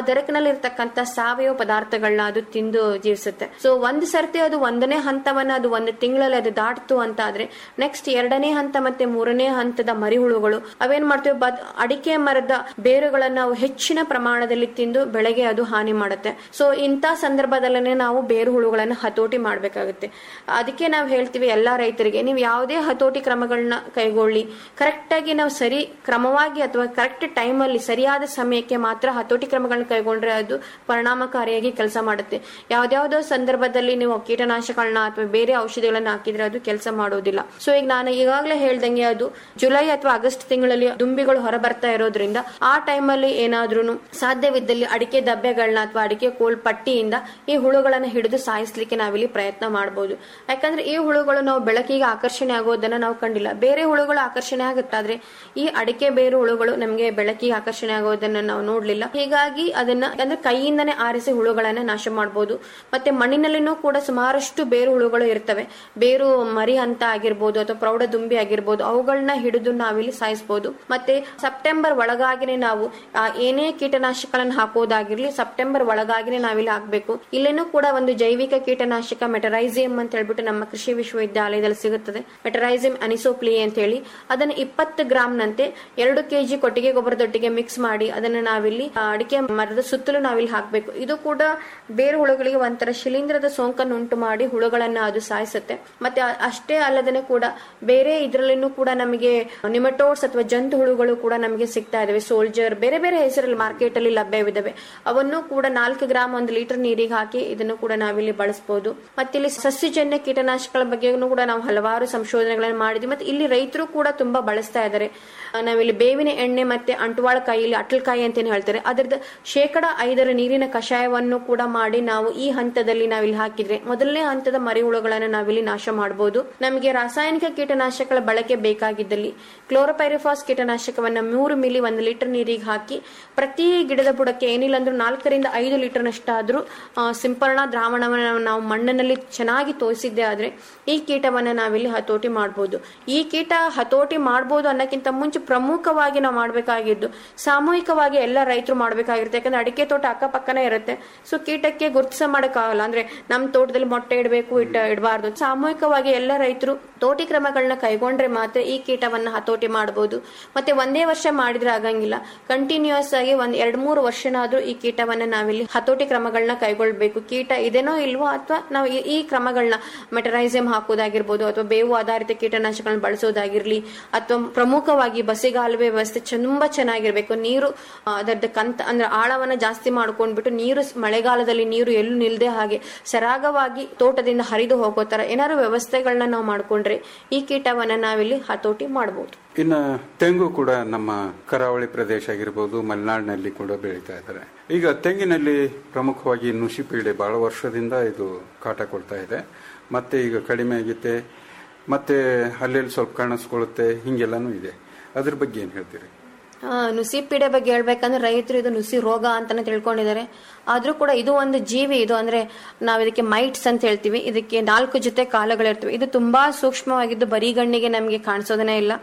ಮಣ್ಣಿನಲ್ಲಿರ್ತಕ್ಕಂಥ ಸಾವಯವ ಪದಾರ್ಥಗಳನ್ನ ಅದು ತಿಂದು ಜೀವಿಸುತ್ತೆ ಸೊ ಒಂದ್ ಸರ್ತಿ ಅದು ಒಂದನೇ ಹಂತವನ್ನ ಅದು ಒಂದು ತಿಂಗಳಲ್ಲಿ ಅದು ದಾಟ್ತು ಅಂತ ಆದ್ರೆ ನೆಕ್ಸ್ಟ್ ಎರಡನೇ ಹಂತ ಮತ್ತೆ ಮೂರನೇ ಹಂತದ ಮರಿಹುಳುಗಳು ಅವೇನ್ ಮಾಡ್ತೇವೆ ಬದ್ ಅಡಿಕೆ ಮರದ ಬೇರುಗಳನ್ನ ನಾವು ಹೆಚ್ಚಿನ ಪ್ರಮಾಣದಲ್ಲಿ ತಿಂದು ಬೆಳೆಗೆ ಅದು ಹಾನಿ ಮಾಡುತ್ತೆ ಸೊ ಇಂಥ ಸಂದರ್ಭದಲ್ಲೇ ನಾವು ಬೇರು ಹುಳುಗಳನ್ನ ಹತೋಟಿ ಮಾಡ್ಬೇಕಾಗುತ್ತೆ ಅದಕ್ಕೆ ನಾವು ಹೇಳ್ತೀವಿ ಎಲ್ಲಾ ರೈತರಿಗೆ ನೀವು ಯಾವುದೇ ಹತೋಟಿ ಕ್ರಮಗಳನ್ನ ಕೈಗೊಳ್ಳಿ ಕರೆಕ್ಟ್ ಆಗಿ ನಾವು ಸರಿ ಕ್ರಮವಾಗಿ ಅಥವಾ ಕರೆಕ್ಟ್ ಟೈಮ್ ಅಲ್ಲಿ ಸರಿಯಾದ ಸಮಯಕ್ಕೆ ಮಾತ್ರ ಹತೋಟಿ ಕ್ರಮಗಳನ್ನ ಕೈಗೊಂಡ್ರೆ ಅದು ಪರಿಣಾಮಕಾರಿಯಾಗಿ ಕೆಲಸ ಮಾಡುತ್ತೆ ಯಾವ್ದಾವ್ದೋ ಸಂದರ್ಭದಲ್ಲಿ ನೀವು ಕೀಟನಾಶಕಗಳನ್ನ ಅಥವಾ ಬೇರೆ ಔಷಧಿಗಳನ್ನ ಹಾಕಿದ್ರೆ ಅದು ಕೆಲಸ ಮಾಡೋದಿಲ್ಲ ಸೊ ಈಗ ನಾನು ಈಗಾಗಲೇ ಹೇಳ್ದಂಗೆ ಅದು ಜುಲೈ ಅಥವಾ ಆಗಸ್ಟ್ ತಿಂಗಳಲ್ಲಿ ದುಂಬಿಗಳು ಹೊರ ಬರ್ತಾ ಇರೋದ್ರಿಂದ ಆ ಟೈಮಲ್ಲಿ ಏನಾದ್ರೂ ಸಾಧ್ಯವಿದ್ದಲ್ಲಿ ಅಡಿಕೆ ದಬ್ಬೆಗಳನ್ನ ಅಥವಾ ಅಡಿಕೆ ಕೋಲ್ ಪಟ್ಟಿಯಿಂದ ಈ ಹುಳುಗಳನ್ನ ಹಿಡಿದು ಸಾಯಿಸ್ಲಿಕ್ಕೆ ನಾವಿಲ್ಲಿ ಪ್ರಯತ್ನ ಮಾಡಬಹುದು ಯಾಕಂದ್ರೆ ಈ ಹುಳುಗಳು ನಾವು ಬೆಳಕಿಗೆ ಆಕರ್ಷಣೆ ಆಗೋದನ್ನ ನಾವು ಕಂಡಿಲ್ಲ ಬೇರೆ ಹುಳುಗಳು ಆಕರ್ಷಣೆ ಆಗುತ್ತಾದ್ರೆ ಈ ಅಡಿಕೆ ಬೇರು ಹುಳುಗಳು ನಮಗೆ ಬೆಳಕಿಗೆ ಆಕರ್ಷಣೆ ಆಗೋದನ್ನ ನಾವು ನೋಡ್ಲಿಲ್ಲ ಹೀಗಾಗಿ ಅದನ್ನ ಅಂದ್ರೆ ಕೈಯಿಂದನೇ ಆರಿಸಿ ಹುಳುಗಳನ್ನ ನಾಶ ಮಾಡಬಹುದು ಮತ್ತೆ ಮಣ್ಣಿನಲ್ಲಿನೂ ಕೂಡ ಸುಮಾರಷ್ಟು ಬೇರು ಹುಳುಗಳು ಇರ್ತವೆ ಬೇರು ಮರಿ ಹಂತ ಆಗಿರ್ಬೋದು ಅಥವಾ ಪ್ರೌಢ ದುಂಬಿ ಆಗಿರ್ಬೋದು ಅವುಗಳನ್ನ ಹಿಡಿದು ನಾವಿಲ್ಲಿ ಸಾಯಿಸಬಹುದು ಮತ್ತೆ ಸೆಪ್ಟೆಂಬರ್ ಒಳಗಾಗಿನೇ ನಾವು ಆ, ಏನೇ ಕೀಟನಾಶಕಗಳನ್ನ ಹಾಕೋದಾಗಿರ್ಲಿ ಸೆಪ್ಟೆಂಬರ್ ಒಳಗಾಗಿನೇ ನಾವಿಲ್ಲಿ ಹಾಕ್ಬೇಕು ಇಲ್ಲೇನೂ ಕೂಡ ಒಂದು ಜೈವಿಕ ಕೀಟನಾಶಕ ಮೆಟರೈಸಿಯಂ ಅಂತ ಹೇಳ್ಬಿಟ್ಟು ನಮ್ಮ ಕೃಷಿ ವಿಶ್ವವಿದ್ಯಾಲಯದಲ್ಲಿ ಸಿಗುತ್ತದೆ ಮೆಟರೈಸಿಯಂ ಅನಿಸೋಪ್ಲಿ ಅಂತ ಹೇಳಿ ಅದನ್ನ ಇಪ್ಪತ್ತು ಗ್ರಾಮ್ನಂತೆ ಎರಡು ಕೆಜಿ ಕೊಟ್ಟಿಗೆ ಗೊಬ್ಬರದೊಟ್ಟಿಗೆ ಮಿಕ್ಸ್ ಮಾಡಿ ಅದನ್ನ ನಾವಿಲ್ಲಿ ಆ, ಅಡಿಕೆ ಮರದ ಸುತ್ತಲೂ ನಾವಿಲ್ಲಿ ಹಾಕ್ಬೇಕು ಇದು ಕೂಡ ಬೇರು ಹುಳುಗಳಿಗೆ ಒಂಥರ ಶಿಲೀಂಧ್ರದ ಸೋಂಕನ್ನು ಉಂಟು ಮಾಡಿ ಹುಳುಗಳನ್ನ ಅದು ಸಾಯಿಸುತ್ತೆ ಮತ್ತೆ ಅ- ಅಷ್ಟೇ ಅಲ್ಲದೇ ಕೂಡ ಬೇರೆ ಇದರಲ್ಲಿನೂ ಕೂಡ ನಮಗೆ ನಿಮಟೋಡ್ಸ್ ಅಥವಾ ಜಂತು ಹುಳುಗಳು ಕೂಡ ನಮಗೆ ಸಿಗ್ತಾ ಇದಾವೆ ಸೋಲ್ಜರ್ ಬೇರೆ ಬೇರೆ ಹೆಸರಲ್ಲಿ ಮಾರ್ಕೆಟ್ ಅಲ್ಲಿ ಲಭ್ಯವಿದ್ದಾವೆ ಅವನ್ನು ಕೂಡ ನಾಲ್ಕು ಗ್ರಾಮ್ ಒಂದು ಲೀಟರ್ ನೀರಿಗೆ ಹಾಕಿ ಇದನ್ನು ಕೂಡ ನಾವಿಲ್ಲಿ ಬಳಸಬಹುದು ಮತ್ತೆ ಇಲ್ಲಿ ಸಸ್ಯಜನ್ಯ ಕೀಟನಾಶಕಗಳ ಬಗ್ಗೆನೂ ಕೂಡ ನಾವು ಹಲವಾರು ಸಂಶೋಧನೆಗಳನ್ನು ಮಾಡಿದ್ವಿ ಮತ್ತೆ ಇಲ್ಲಿ ರೈತರು ಕೂಡ ತುಂಬಾ ಬಳಸ್ತಾ ಇದ್ದಾರೆ ಆ, ನಾವಿಲ್ಲಿ ಬೇವಿನ ಎಣ್ಣೆ ಮತ್ತೆ ಅಂಟುವಾಳಕಾಯಿ ಇಲ್ಲಿ ಅಟ್ಲಕಾಯಿ ಅಂತ ಹೇಳ್ತಾರೆ ಅದರದ ಶೇಕಡ ಐದರ ನೀರಿನ ಕಷಾಯವನ್ನು ಕೂಡ ಮಾಡಿ ನಾವು ಈ ಹಂತದಲ್ಲಿ ನಾವಿಲ್ಲಿ ಹಾಕಿದ್ರೆ ಮೊದಲನೇ ಹಂತದ ಮರಿಹುಳುಗಳನ್ನು ನಾವಿಲ್ಲಿ ನಾಶ ಮಾಡಬಹುದು ನಮಗೆ ರಾಸಾಯನಿಕ ಕೀಟನಾಶಕಗಳ ಬಳಕೆ ಬೇಕಾಗಿದ್ದಲ್ಲಿ ಕ್ಲೋರೋಪೈರಿಫಾಸ್ ಕೀಟನಾಶಕವನ್ನ ಮೂರು ಮಿಲಿ ಒಂದು ಲೀಟರ್ ನೀರಿಗೆ ಹಾಕಿ ಪ್ರತಿ ಗಿಡದ ಬುಡಕ್ಕೆ ಏನಿಲ್ಲ ಅಂದ್ರೂ ನಾಲ್ಕರಿಂದ ಐದು ಲೀಟರ್ ನಷ್ಟಾದ್ರೂ ಆ, ಸಿಂಪರಣಾ ದ್ರಾವಣವನ್ನು ನಾವು ಮಣ್ಣಿನಲ್ಲಿ ಚೆನ್ನಾಗಿ ತೋರಿಸಿದ್ದೆ ಆದ್ರೆ ಈ ಕೀಟವನ್ನ ನಾವಿಲ್ಲಿ ಹತೋಟಿ ಮಾಡಬಹುದು ಈ ಕೀಟ ಹತೋಟಿ ಮಾಡಬಹುದು ಅನ್ನೋಕ್ಕಿಂತ ಮುಂಚೆ ಪ್ರಮುಖವಾಗಿ ನಾವು ಮಾಡಬೇಕಾಗಿದ್ದು ಸಾಮೂಹಿಕವಾಗಿ ಎಲ್ಲ ರೈತರು ಮಾಡಬೇಕಾಗಿರುತ್ತೆ ಯಾಕಂದ್ರೆ ಅಡಿಕೆ ತೋಟ ಅಕ್ಕಪಕ್ಕನೇ ಇರುತ್ತೆ ಸೊ ಕೀಟಕ್ಕೆ ಗುರುತಿಸ ಮಾಡಕ್ಕಾಗಲ್ಲ ಅಂದ್ರೆ ನಮ್ಮ ತೋಟದಲ್ಲಿ ಮೊಟ್ಟೆ ಇಡಬೇಕು ಇಟ್ಟ ಇಡಬಾರ್ದು ಸಾಮೂಹಿಕವಾಗಿ ಎಲ್ಲ ರೈತರು ತೋಟಿ ಕ್ರಮಗಳನ್ನ ಕೈಗೊಂಡ್ರೆ ಮಾತ್ರ ಈ ಕೀಟವನ್ನ ಹತೋಟಿ ಮಾಡಬಹುದು ಮತ್ತೆ ಒಂದೇ ವರ್ಷ ಮಾಡಿದ್ರೆ ಆಗಂಗಿಲ್ಲ ಕಂಟಿನ್ಯೂಸ್ ಆಗಿ ಒಂದ್ ಎರಡ್ ಮೂರು ವರ್ಷನಾದ್ರೂ ಈ ಕೀಟವನ್ನ ನಾವಿಲ್ಲಿ ಹತೋಟಿ ಕ್ರಮಗಳನ್ನ ಕೈಗೊಳ್ಬೇಕು ಕೀಟ ಇದೇನೋ ಇಲ್ವೋ ಅಥವಾ ನಾವು ಈ- ಈ ಕ್ರಮಗಳನ್ನ ಮೆಟರೈಸಿಯಂ ಹಾಕೋದಾಗಿರ್ಬೋದು ಅಥವಾ ಬೇವು ಆಧಾರಿತ ಕೀಟನಾಶಕಗಳನ್ನ ಬಳಸೋದಾಗಿರ್ಲಿ ಅಥವಾ ಪ್ರಮುಖವಾಗಿ ಬಸಿಗಾಲುವೆ ವ್ಯವಸ್ಥೆ ತುಂಬಾ ಚೆನ್ನಾಗಿರ್ಬೇಕು ನೀರು ಆ, ಅದರದ್ದು ಕಂತ ಅಂದ್ರೆ ಆಳವನ್ನ ಜಾಸ್ತಿ ಮಾಡ್ಕೊಂಡ್ಬಿಟ್ಟು ನೀರು ಸ್- ಮಳೆಗಾಲದಲ್ಲಿ ನೀರು ಎಲ್ಲೂ ನಿಲ್ದೆ ಹಾಗೆ ಸರಾಗವಾಗಿ ತೋಟದಿಂದ ಹರಿದು ಹೋಗೋ ತರ ಏನಾದ್ರು ವ್ಯವಸ್ಥೆಗಳನ್ನ ನಾವು ಮಾಡ್ಕೊಂಡ್ರೆ ಈ ಕೀಟವನ್ನ ನಾವಿಲ್ಲಿ ಹತೋಟಿ ಮಾಡಬಹುದು ಇನ್ನು ತೆಂಗು ಕೂಡ ನಮ್ಮ ಕರಾವಳಿ ಪ್ರದೇಶ ಆಗಿರ್ಬೋದು ಮಲೆನಾಡಿನಲ್ಲಿ ಕೂಡ ಬೆಳೀತಾ ಇದ್ದಾರೆ ಈಗ ತೆಂಗಿನಲ್ಲಿ ಪ್ರಮುಖವಾಗಿ ನುಸಿ ಪೀಡೆ ಬಹಳ ವರ್ಷದಿಂದ ಇದು ಕಾಟ ಕೊಡ್ತಾ ಇದೆ ಮತ್ತೆ ಈಗ ಕಡಿಮೆ ಆಗಿದೆ ಮತ್ತೆ ಅಲ್ಲೆಲ್ಲಿ ಸ್ವಲ್ಪ ಕಾಣಿಸ್ಕೊಳ್ಳುತ್ತೆ ಹಿಂಗೆಲ್ಲಾನು ಇದೆ ಅದ್ರ ಬಗ್ಗೆ ಏನ್ ಹೇಳ್ತೀರಿ ಆ, ನುಸಿ ಪೀಡೆ ಬಗ್ಗೆ ಹೇಳ್ಬೇಕಂದ್ರೆ ರೈತರು ಇದು ನುಸಿ ರೋಗ ಅಂತಾನೆ ತಿಳ್ಕೊಂಡಿದ್ದಾರೆ ಆದ್ರೂ ಕೂಡ ಇದು ಒಂದು ಜೀವಿ ಇದು ಅಂದ್ರೆ ನಾವ್ ಇದಕ್ಕೆ ಮೈಟ್ಸ್ ಅಂತ ಹೇಳ್ತೀವಿ ಇದಕ್ಕೆ ನಾಲ್ಕು ಜೊತೆ ಕಾಲುಗಳಿರ್ತವೆ ಇದು ತುಂಬಾ ಸೂಕ್ಷ್ಮವಾಗಿದ್ದು ಬರಿಗಣ್ಣಿಗೆ ನಮಗೆ ಕಾಣಿಸೋದನೇ ಇಲ್ಲ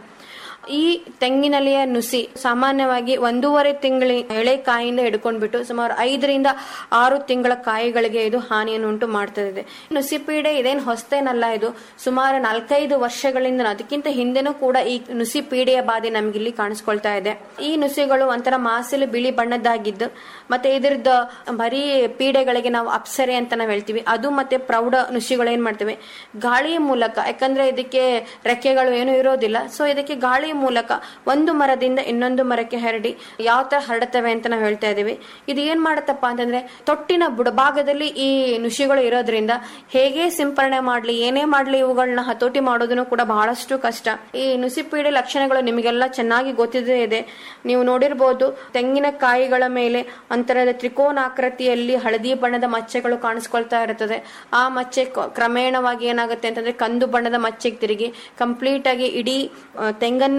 ಈ ತೆಂಗಿನಲ್ಲಿಯ ನುಸಿ ಸಾಮಾನ್ಯವಾಗಿ ಒಂದೂವರೆ ತಿಂಗಳ ಎಳೆ ಕಾಯಿಂದ ಹಿಡ್ಕೊಂಡ್ಬಿಟ್ಟು ಸುಮಾರು ಐದರಿಂದ ಆರು ತಿಂಗಳ ಕಾಯಿಗಳಿಗೆ ಇದು ಹಾನಿಯನ್ನು ಉಂಟು ಮಾಡ್ತಾ ಇದೆ ನುಸಿ ಪೀಡೆ ಇದೇನು ಹೊಸ್ತೇನಲ್ಲ ಇದು ಸುಮಾರು ನಾಲ್ಕೈದು ವರ್ಷಗಳಿಂದ ಅದಕ್ಕಿಂತ ಹಿಂದೆನೂ ಕೂಡ ಈ ನುಸಿ ಪೀಡೆಯ ಬಾಧೆ ನಮ್ಗಿಲ್ಲಿ ಕಾಣಿಸ್ಕೊಳ್ತಾ ಇದೆ ಈ ನುಸಿಗಳು ಒಂಥರ ಮಾಸಿಲು ಬಿಳಿ ಬಣ್ಣದ್ದಾಗಿದ್ದು ಮತ್ತೆ ಇದ್ರದ್ದು ಬರೀ ಪೀಡೆಗಳಿಗೆ ನಾವು ಅಪ್ಸರೆ ಅಂತ ನಾವು ಹೇಳ್ತೀವಿ ಅದು ಮತ್ತೆ ಪ್ರೌಢ ನುಸಿಗಳು ಏನ್ ಮಾಡ್ತೇವೆ ಗಾಳಿಯ ಮೂಲಕ ಯಾಕಂದ್ರೆ ಇದಕ್ಕೆ ರೆಕ್ಕೆಗಳು ಏನು ಇರೋದಿಲ್ಲ ಸೊ ಇದಕ್ಕೆ ಗಾಳಿಯ ಮೂಲಕ ಒಂದು ಮರದಿಂದ ಇನ್ನೊಂದು ಮರಕ್ಕೆ ಹರಡಿ ಯಾವ ತರ ಹರಡುತ್ತವೆ ಅಂತ ನಾವು ಹೇಳ್ತಾ ಇದೀವಿ ಇದು ಏನ್ ಮಾಡುತ್ತಪ್ಪ ಅಂತಂದ್ರೆ ತೊಟ್ಟಿನ ಬುಡಭಾಗದಲ್ಲಿ ಈ ನುಸಿಗಳು ಇರೋದ್ರಿಂದ ಹೇಗೆ ಸಿಂಪರಣೆ ಮಾಡ್ಲಿ ಏನೇ ಮಾಡ್ಲಿ ಇವುಗಳನ್ನ ಹತೋಟಿ ಮಾಡೋದನ್ನು ಕೂಡ ಬಹಳಷ್ಟು ಕಷ್ಟ ಈ ನುಸಿ ಪೀಡೆ ಲಕ್ಷಣಗಳು ನಿಮಗೆಲ್ಲ ಚೆನ್ನಾಗಿ ಗೊತ್ತಿದೆ ಇದೆ ನೀವು ನೋಡಿರ್ಬೋದು ತೆಂಗಿನ ಕಾಯಿಗಳ ಮೇಲೆ ಒಂಥರದ ತ್ರಿಕೋನಾಕೃತಿಯಲ್ಲಿ ಹಳದಿ ಬಣ್ಣದ ಮಚ್ಚೆಗಳು ಕಾಣಿಸ್ಕೊಳ್ತಾ ಇರುತ್ತದೆ ಆ ಮಚ್ಚೆ ಕ- ಕ್ರಮೇಣವಾಗಿ ಏನಾಗುತ್ತೆ ಅಂತಂದ್ರೆ ಕಂದು ಬಣ್ಣದ ಮಚ್ಚೆಗೆ ತಿರುಗಿ ಕಂಪ್ಲೀಟ್ ಆಗಿ ಇಡೀ ಆ, ತೆಂಗನ್ನೇ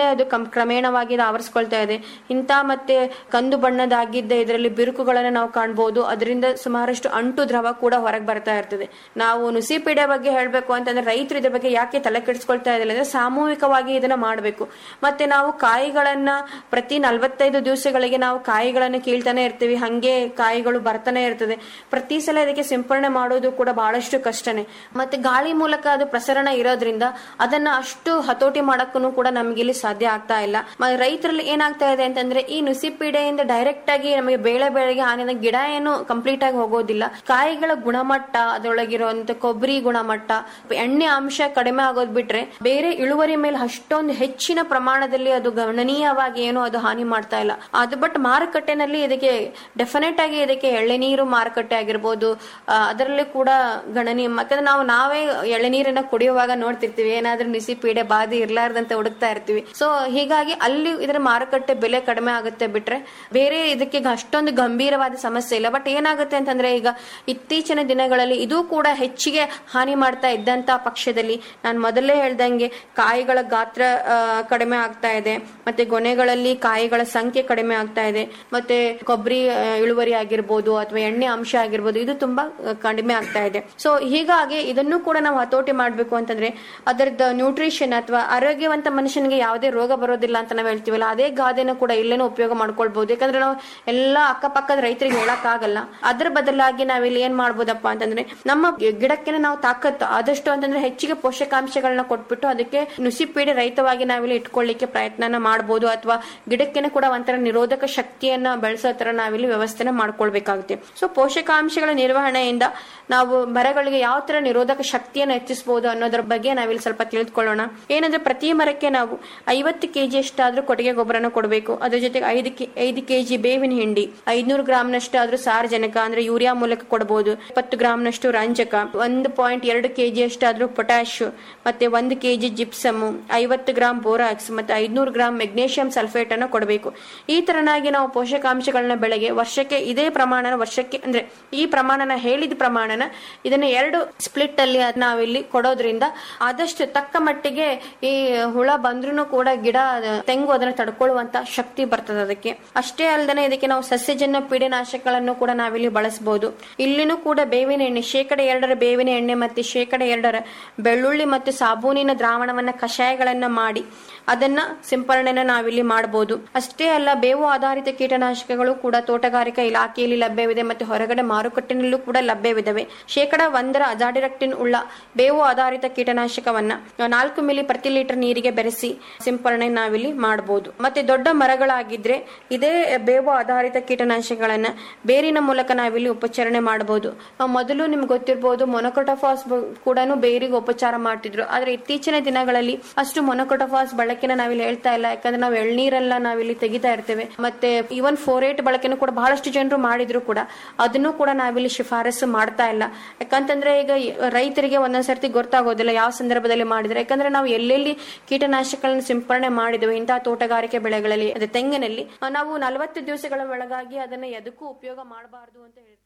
ಅದನ್ನೇ ಅದು ಕಂ ಕ್ರಮೇಣವಾಗಿ ಇದು ಆವರಿಸ್ಕೊಳ್ತಾ ಇದೆ ಇಂಥ ಮತ್ತೆ ಕಂದು ಬಣ್ಣದಾಗಿದ್ದ ಇದರಲ್ಲಿ ಬಿರುಕುಗಳನ್ನು ನಾವು ಕಾಣ್ಬೋದು ಅದರಿಂದ ಸುಮಾರಷ್ಟು ಅಂಟು ದ್ರವ ಕೂಡ ಹೊರಗೆ ಬರ್ತಾ ಇರ್ತದೆ ನಾವು ನುಸಿಪೀಡೆ ಬಗ್ಗೆ ಹೇಳಬೇಕು ಅಂತಂದ್ರೆ ರೈತರು ಇದ್ರ ಬಗ್ಗೆ ಯಾಕೆ ತಲೆ ಕೆಡಿಸ್ಕೊಳ್ತಾ ಇದಿಲ್ಲ ಅಂದ್ರೆ ಸಾಮೂಹಿಕವಾಗಿ ಇದನ್ನ ಮಾಡಬೇಕು ಮತ್ತೆ ನಾವು ಕಾಯಿಗಳನ್ನ ಪ್ರತಿ ನಲವತ್ತೈದು ದಿವಸಗಳಿಗೆ ನಾವು ಕಾಯಿಗಳನ್ನು ಕೀಳ್ತಾನೆ ಇರ್ತೀವಿ ಹಂಗೆ ಕಾಯಿಗಳು ಬರ್ತಾನೆ ಇರ್ತದೆ ಪ್ರತಿ ಸಲ ಇದಕ್ಕೆ ಸಿಂಪರಣೆ ಮಾಡೋದು ಕೂಡ ಬಹಳಷ್ಟು ಕಷ್ಟನೇ ಮತ್ತೆ ಗಾಳಿ ಮೂಲಕ ಅದು ಪ್ರಸರಣ ಇರೋದ್ರಿಂದ ಅದನ್ನ ಅಷ್ಟು ಹತೋಟಿ ಮಾಡಕ್ಕೂ ಕೂಡ ನಮ್ಗೆ ಇಲ್ಲಿ ಸಾಧ್ಯ ಆಗ್ತಾ ಇಲ್ಲ ಮ- ರೈತರಲ್ಲಿ ಏನಾಗ್ತಾ ಇದೆ ಅಂತಂದ್ರೆ ಈ ನುಸಿಪೀಡೆಯಿಂದ ಡೈರೆಕ್ಟ್ ಆಗಿ ನಮಗೆ ಬೇಳೆ ಬೆಳೆಗೆ ಹಾನಿದ ಗಿಡ ಏನು ಕಂಪ್ಲೀಟ್ ಆಗಿ ಹೋಗೋದಿಲ್ಲ ಕಾಯಿಗಳ ಗುಣಮಟ್ಟ ಅದರೊಳಗಿರುವಂತ ಕೊಬ್ಬರಿ ಗುಣಮಟ್ಟ ಎಣ್ಣೆ ಅಂಶ ಕಡಿಮೆ ಆಗೋದ್ ಬಿಟ್ರೆ ಬೇರೆ ಇಳುವರಿ ಮೇಲೆ ಅಷ್ಟೊಂದು ಹೆಚ್ಚಿನ ಪ್ರಮಾಣದಲ್ಲಿ ಅದು ಗಣನೀಯವಾಗಿ ಏನು ಅದು ಹಾನಿ ಮಾಡ್ತಾ ಇಲ್ಲ ಅದು ಬಟ್ ಮಾರುಕಟ್ಟೆನಲ್ಲಿ ಇದಕ್ಕೆ ಡೆಫಿನೆಟ್ ಆಗಿ ಇದಕ್ಕೆ ಎಳ್ಳೆನೀರು ಮಾರುಕಟ್ಟೆ ಆಗಿರ್ಬೋದು ಆ, ಅದರಲ್ಲಿ ಕೂಡ ಗಣನೀಯ ಯಾಕಂದ್ರೆ ನಾವು ನಾವೇ ಎಳೆನೀರನ್ನ ಕುಡಿಯುವಾಗ ನೋಡ್ತಿರ್ತೀವಿ ಏನಾದ್ರೂ ನಿಸಿ ಪೀಡೆ ಬಾಧೆ ಇರ್ಲಾರ್ದಂತೆ ಹುಡುಕ್ತಾ ಇರ್ತೀವಿ ಸೊ ಹೀಗಾಗಿ ಅಲ್ಲಿ ಇದರ ಮಾರುಕಟ್ಟೆ ಬೆಲೆ ಕಡಿಮೆ ಆಗುತ್ತೆ ಬಿಟ್ರೆ ಬೇರೆ ಇದಕ್ಕೆ ಅಷ್ಟೊಂದು ಗಂಭೀರವಾದ ಸಮಸ್ಯೆ ಇಲ್ಲ ಬಟ್ ಏನಾಗುತ್ತೆ ಅಂತಂದ್ರೆ ಈಗ ಇತ್ತೀಚಿನ ದಿನಗಳಲ್ಲಿ ಇದು ಕೂಡ ಹೆಚ್ಚಿಗೆ ಹಾನಿ ಮಾಡ್ತಾ ಇದ್ದಂತ ಪಕ್ಷದಲ್ಲಿ ನಾನು ಮೊದಲೇ ಹೇಳ್ದಂಗೆ ಕಾಯಿಗಳ ಗಾತ್ರ ಆ, ಕಡಿಮೆ ಆಗ್ತಾ ಇದೆ ಮತ್ತೆ ಗೊನೆಗಳಲ್ಲಿ ಕಾಯಿಗಳ ಸಂಖ್ಯೆ ಕಡಿಮೆ ಆಗ್ತಾ ಇದೆ ಮತ್ತೆ ಕೊಬ್ಬರಿ ಆ, ಇಳುವರಿ ಆಗಿರ್ಬೋದು ಅಥವಾ ಎಣ್ಣೆ ಅಂಶ ಆಗಿರ್ಬೋದು ಇದು ತುಂಬಾ ಆ, ಕಡಿಮೆ ಆಗ್ತಾ ಇದೆ ಸೊ ಹೀಗಾಗಿ ಇದನ್ನು ಕೂಡ ನಾವು ಹತೋಟಿ ಮಾಡ್ಬೇಕು ಅಂತಂದ್ರೆ ಅದರದ್ದು ನ್ಯೂಟ್ರಿಷನ್ ಅಥವಾ ಆರೋಗ್ಯವಂತ ಮನುಷ್ಯನಿಗೆ ಯಾವುದೇ ರೋಗ ಬರೋದಿಲ್ಲ ಅಂತ ನಾವು ಹೇಳ್ತೀವಲ್ಲ ಅದೇ ಗಾದೆನ ಕೂಡ ಇಲ್ಲೇನೂ ಉಪಯೋಗ ಮಾಡ್ಕೊಳ್ಬಹುದು ಯಾಕಂದ್ರೆ ನಾವು ಎಲ್ಲಾ ಅಕ್ಕಪಕ್ಕದ ರೈತರಿಗೆ ಹೇಳಕ್ ಆಗಲ್ಲ ಅದ್ರ ಬದಲಾಗಿ ನಾವಿಲ್ಲಿ ಏನ್ ಮಾಡ್ಬೋದಪ್ಪ ಅಂತಂದ್ರೆ ನಮ್ಮ ಗಿಡಕ್ಕೆ ನಾವು ತಾಕತ್ತು ಆದಷ್ಟು ಅಂತಂದ್ರೆ ಹೆಚ್ಚಿಗೆ ಪೋಷಕಾಂಶಗಳನ್ನ ಕೊಟ್ಬಿಟ್ಟು ಅದಕ್ಕೆ ನುಸಿಪೀಡೆ ರಹಿತವಾಗಿ ನಾವಿಲ್ಲಿ ಇಟ್ಕೊಳ್ಳಿಕ್ಕೆ ಪ್ರಯತ್ನನ ಮಾಡ್ಬೋದು ಅಥವಾ ಗಿಡಕ್ಕೆ ಕೂಡ ಒಂಥರ ನಿರೋಧಕ ಶಕ್ತಿಯನ್ನ ಬೆಳೆಸೋ ತರ ನಾವಿಲ್ಲಿ ವ್ಯವಸ್ಥೆನ ಮಾಡ್ಕೊಳ್ಬೇಕಾಗುತ್ತೆ ಸೊ ಪೋಷಕಾಂಶಗಳ ನಿರ್ವಹಣೆಯಿಂದ ನಾವು ಮರಗಳಿಗೆ ಯಾವ ತರ ನಿರೋಧಕ ಶಕ್ತಿಯನ್ನು ಹೆಚ್ಚಿಸಬಹುದು ಅನ್ನೋದ್ರ ಬಗ್ಗೆ ನಾವಿಲ್ಲಿ ಸ್ವಲ್ಪ ತಿಳಿದುಕೊಳ್ಳೋಣ ಏನಂದ್ರೆ ಪ್ರತಿ ಮರಕ್ಕೆ ನಾವು ಐವತ್ತು ಕೆಜಿ ಅಷ್ಟಾದ್ರೂ ಕೊಟ್ಟಿಗೆ ಗೊಬ್ಬರನ ಕೊಡಬೇಕು ಅದ್ರ ಜೊತೆಗೆ ಐದು ಕೆ ಐದು ಕೆಜಿ ಬೇವಿನ ಹಿಂಡಿ ಐದ್ನೂರು ಗ್ರಾಮ್ನಷ್ಟು ಆದ್ರೂ ಸಾರಜನಕ ಅಂದ್ರೆ ಯೂರಿಯಾ ಮೂಲಕ ಕೊಡಬಹುದು ಇಪ್ಪತ್ತು ಗ್ರಾಮ್ನಷ್ಟು ರಂಜಕ ಒಂದು ಪಾಯಿಂಟ್ ಎರಡು ಕೆಜಿ ಅಷ್ಟಾದ್ರೂ ಪೊಟ್ಯಾಶ್ ಮತ್ತೆ ಒಂದು ಕೆಜಿ ಜಿಪ್ಸಮ್ ಐವತ್ತು ಗ್ರಾಮ್ ಬೋರಾಕ್ಸ್ ಮತ್ತೆ ಐದ್ನೂರು ಗ್ರಾಮ್ ಮೆಗ್ನೇಷಿಯಂ ಸಲ್ಫೇಟ್ ಅನ್ನು ಕೊಡಬೇಕು ಈ ತರನಾಗಿ ನಾವು ಪೋಷಕಾಂಶಗಳನ್ನ ಬೆಳೆಗೆ ವರ್ಷಕ್ಕೆ ಇದೇ ಪ್ರಮಾಣನ ವರ್ಷಕ್ಕೆ ಅಂದ್ರೆ ಈ ಪ್ರಮಾಣನ ಹೇಳಿದ ಪ್ರಮಾಣನ ಇದನ್ನ ಎರಡು ಸ್ಪ್ಲಿಟ್ ಅಲ್ಲಿ ಅದ್ ನಾವಿಲ್ಲಿ ಕೊಡೋದ್ರಿಂದ ಆದಷ್ಟು ತಕ್ಕ ಮಟ್ಟಿಗೆ ಈ ಹುಳ ಬಂದ್ರೂ ಕೂಡ ಗಿಡ ತೆಂಗು ಅದನ್ನ ತಡ್ಕೊಳ್ಳುವಂತ ಶಕ್ತಿ ಬರ್ತದೆ ಅದಕ್ಕೆ ಅಷ್ಟೇ ಅಲ್ಲದೆ ಇದಕ್ಕೆ ನಾವು ಸಸ್ಯಜನ್ಯ ಪೀಡನಾಶಕಗಳನ್ನು ಕೂಡ ನಾವಿಲ್ಲಿ ಬಳಸಬಹುದು ಇಲ್ಲಿನೂ ಕೂಡ ಬೇವಿನ ಎಣ್ಣೆ ಶೇಕಡ ಎರಡರ ಬೇವಿನ ಎಣ್ಣೆ ಮತ್ತೆ ಶೇಕಡ ಎರಡರ ಬೆಳ್ಳುಳ್ಳಿ ಮತ್ತು ಸಾಬೂನಿನ ದ್ರಾವಣವನ್ನ ಕಷಾಯಗಳನ್ನ ಮಾಡಿ ಅದನ್ನ ಸಿಂಪರಣೆನ ನಾವಿಲ್ಲಿ ಮಾಡಬಹುದು ಅಷ್ಟೇ ಅಲ್ಲ ಬೇವು ಆಧಾರಿತ ಕೀಟನಾಶಕಗಳು ಕೂಡ ತೋಟಗಾರಿಕಾ ಇಲಾಖೆಯಲ್ಲಿ ಲಭ್ಯವಿದೆ ಮತ್ತೆ ಹೊರಗಡೆ ಮಾರುಕಟ್ಟೆನಲ್ಲೂ ಕೂಡ ಲಭ್ಯವಿದೆ ಶೇಕಡ ಒಂದರ ಅಜಾಡಿರಕ್ಟಿನ್ ಉಳ್ಳ ಬೇವು ಆಧಾರಿತ ಕೀಟನಾಶಕವನ್ನ ನಾಲ್ಕು ಮಿಲಿ ಪ್ರತಿ ಲೀಟರ್ ನೀರಿಗೆ ಬೆರೆಸಿ ಸಿಂಪರಣೆ ನಾವಿಲ್ಲಿ ಮಾಡಬಹುದು ಮತ್ತೆ ದೊಡ್ಡ ಮರಗಳಾಗಿದ್ರೆ ಇದೇ ಬೇವು ಆಧಾರಿತ ಕೀಟನಾಶಕಗಳನ್ನ ಬೇರಿನ ಮೂಲಕ ನಾವಿಲ್ಲಿ ಉಪಚರಣೆ ಮಾಡಬಹುದು ನಾವು ಮೊದಲು ನಿಮ್ಗೆ ಗೊತ್ತಿರಬಹುದು ಮೊನೊಕೊಟೋಫಾಸ್ ಕೂಡ ಬೇರಿಗೆ ಉಪಚಾರ ಮಾಡ್ತಿದ್ರು ಆದ್ರೆ ಇತ್ತೀಚಿನ ದಿನಗಳಲ್ಲಿ ಅಷ್ಟು ಮೊನೊಕೊಟೋಫಾಸ್ ಬಳಕೆನ ನಾವಿಲ್ಲಿ ಹೇಳ್ತಾ ಇಲ್ಲ ಯಾಕಂದ್ರೆ ನಾವು ಎಳ್ನೀರೆಲ್ಲ ನಾವಿಲ್ಲಿ ತೆಗಿತಾ ಇರ್ತೇವೆ ಮತ್ತೆ ಈವನ್ ಫೋರ್ ಏಟ್ ಬಳಕೆನೂ ಕೂಡ ಬಹಳಷ್ಟು ಜನರು ಮಾಡಿದ್ರು ಕೂಡ ಅದನ್ನು ಕೂಡ ನಾವಿಲ್ಲಿ ಶಿಫಾರಸು ಮಾಡ್ತಾ ಇಲ್ಲ ಯಾಕಂತಂದ್ರೆ ಈಗ ರೈತರಿಗೆ ಒಂದೊಂದ್ ಸರ್ತಿ ಗೊತ್ತಾಗೋದಿಲ್ಲ ಯಾವ ಸಂದರ್ಭದಲ್ಲಿ ಮಾಡಿದ್ರೆ ಯಾಕಂದ್ರೆ ನಾವು ಎಲ್ಲೆಲ್ಲಿ ಕೀಟನಾಶಕಗಳನ್ನ ಸಿಂಪರಣೆ ಮಾಡಿದ್ವಿ ಇಂತಹ ತೋಟಗಾರಿಕೆ ಬೆಳೆಗಳಲ್ಲಿ ಅದೇ ತೆಂಗಿನಲ್ಲಿ ಆ, ನಾವು ನಲವತ್ತು ದಿವಸಗಳ ಒಳಗಾಗಿ ಅದನ್ನ ಎದಕ್ಕೂ ಉಪಯೋಗ ಮಾಡಬಾರದು ಅಂತ ಹೇಳ್ತೀವಿ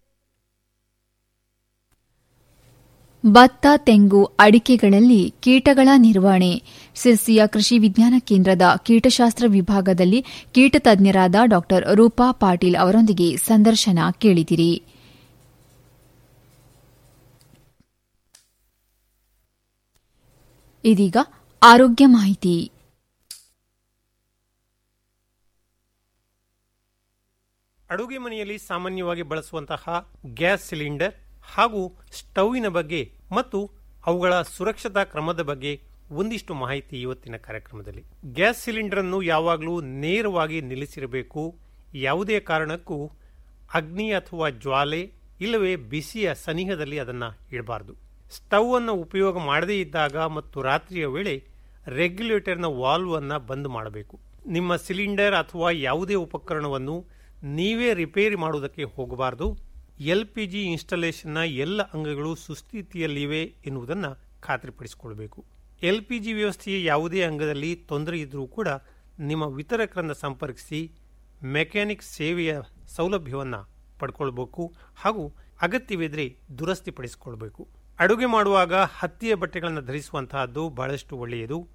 ಭತ್ತ ತೆಂಗು ಅಡಿಕೆಗಳಲ್ಲಿ ಕೀಟಗಳ ನಿರ್ವಹಣೆ ಸಿರ್ಸಿಯ ಕೃಷಿ ವಿಜ್ಞಾನ ಕೇಂದ್ರದ ಕೀಟಶಾಸ್ತ್ರ ವಿಭಾಗದಲ್ಲಿ ಕೀಟ ತಜ್ಞರಾದ ಡಾ ರೂಪಾ ಪಾಟೀಲ್ ಅವರೊಂದಿಗೆ ಸಂದರ್ಶನ ಕೇಳಿದಿರಿ ಇದೀಗ ಆರೋಗ್ಯ ಮಾಹಿತಿ ಅಡುಗೆ ಮನೆಯಲ್ಲಿ ಸಾಮಾನ್ಯವಾಗಿ ಬಳಸುವಂತಹ ಗ್ಯಾಸ್ ಸಿಲಿಂಡರ್ ಹಾಗೂ ಸ್ಟೌವಿನ ಬಗ್ಗೆ ಮತ್ತು ಅವುಗಳ ಸುರಕ್ಷತಾ ಕ್ರಮದ ಬಗ್ಗೆ ಒಂದಿಷ್ಟು ಮಾಹಿತಿ ಇವತ್ತಿನ ಕಾರ್ಯಕ್ರಮದಲ್ಲಿ ಗ್ಯಾಸ್ ಸಿಲಿಂಡರ್ ಅನ್ನು ಯಾವಾಗಲೂ ನೇರವಾಗಿ ನಿಲ್ಲಿಸಿರಬೇಕು ಯಾವುದೇ ಕಾರಣಕ್ಕೂ ಅಗ್ನಿ ಅಥವಾ ಜ್ವಾಲೆ ಇಲ್ಲವೇ ಬಿಸಿಯ ಸನಿಹದಲ್ಲಿ ಅದನ್ನು ಇಡಬಾರದು ಸ್ಟವ್ ಅನ್ನು ಉಪಯೋಗ ಮಾಡದೇ ಇದ್ದಾಗ ಮತ್ತು ರಾತ್ರಿಯ ವೇಳೆ ರೆಗ್ಯುಲೇಟರ್ನ ವಾಲ್ವ್ ಅನ್ನು ಬಂದ್ ಮಾಡಬೇಕು ನಿಮ್ಮ ಸಿಲಿಂಡರ್ ಅಥವಾ ಯಾವುದೇ ಉಪಕರಣವನ್ನು ನೀವೇ ರಿಪೇರಿ ಮಾಡುವುದಕ್ಕೆ ಹೋಗಬಾರದು ಎಲ್ ಪಿ ಜಿ ಇನ್ಸ್ಟಾಲೇಷನ್ನ ಎಲ್ಲ ಅಂಗಗಳು ಸುಸ್ಥಿತಿಯಲ್ಲಿವೆ ಎನ್ನುವುದನ್ನು ಖಾತ್ರಿಪಡಿಸಿಕೊಳ್ಳಬೇಕು ಎಲ್ ಪಿ ಜಿ ವ್ಯವಸ್ಥೆಯ ಯಾವುದೇ ಅಂಗದಲ್ಲಿ ತೊಂದರೆ ಇದ್ದರೂ ಕೂಡ ನಿಮ್ಮ ವಿತರಕರನ್ನು ಸಂಪರ್ಕಿಸಿ ಮೆಕ್ಯಾನಿಕ್ ಸೇವೆಯ ಸೌಲಭ್ಯವನ್ನು ಪಡ್ಕೊಳ್ಬೇಕು ಹಾಗೂ ಅಗತ್ಯವಿದ್ರೆ ದುರಸ್ತಿಪಡಿಸಿಕೊಳ್ಬೇಕು ಅಡುಗೆ ಮಾಡುವಾಗ ಹತ್ತಿಯ ಬಟ್ಟೆಗಳನ್ನು ಧರಿಸುವಂತಹದ್ದು ಬಹಳಷ್ಟು ಒಳ್ಳೆಯದು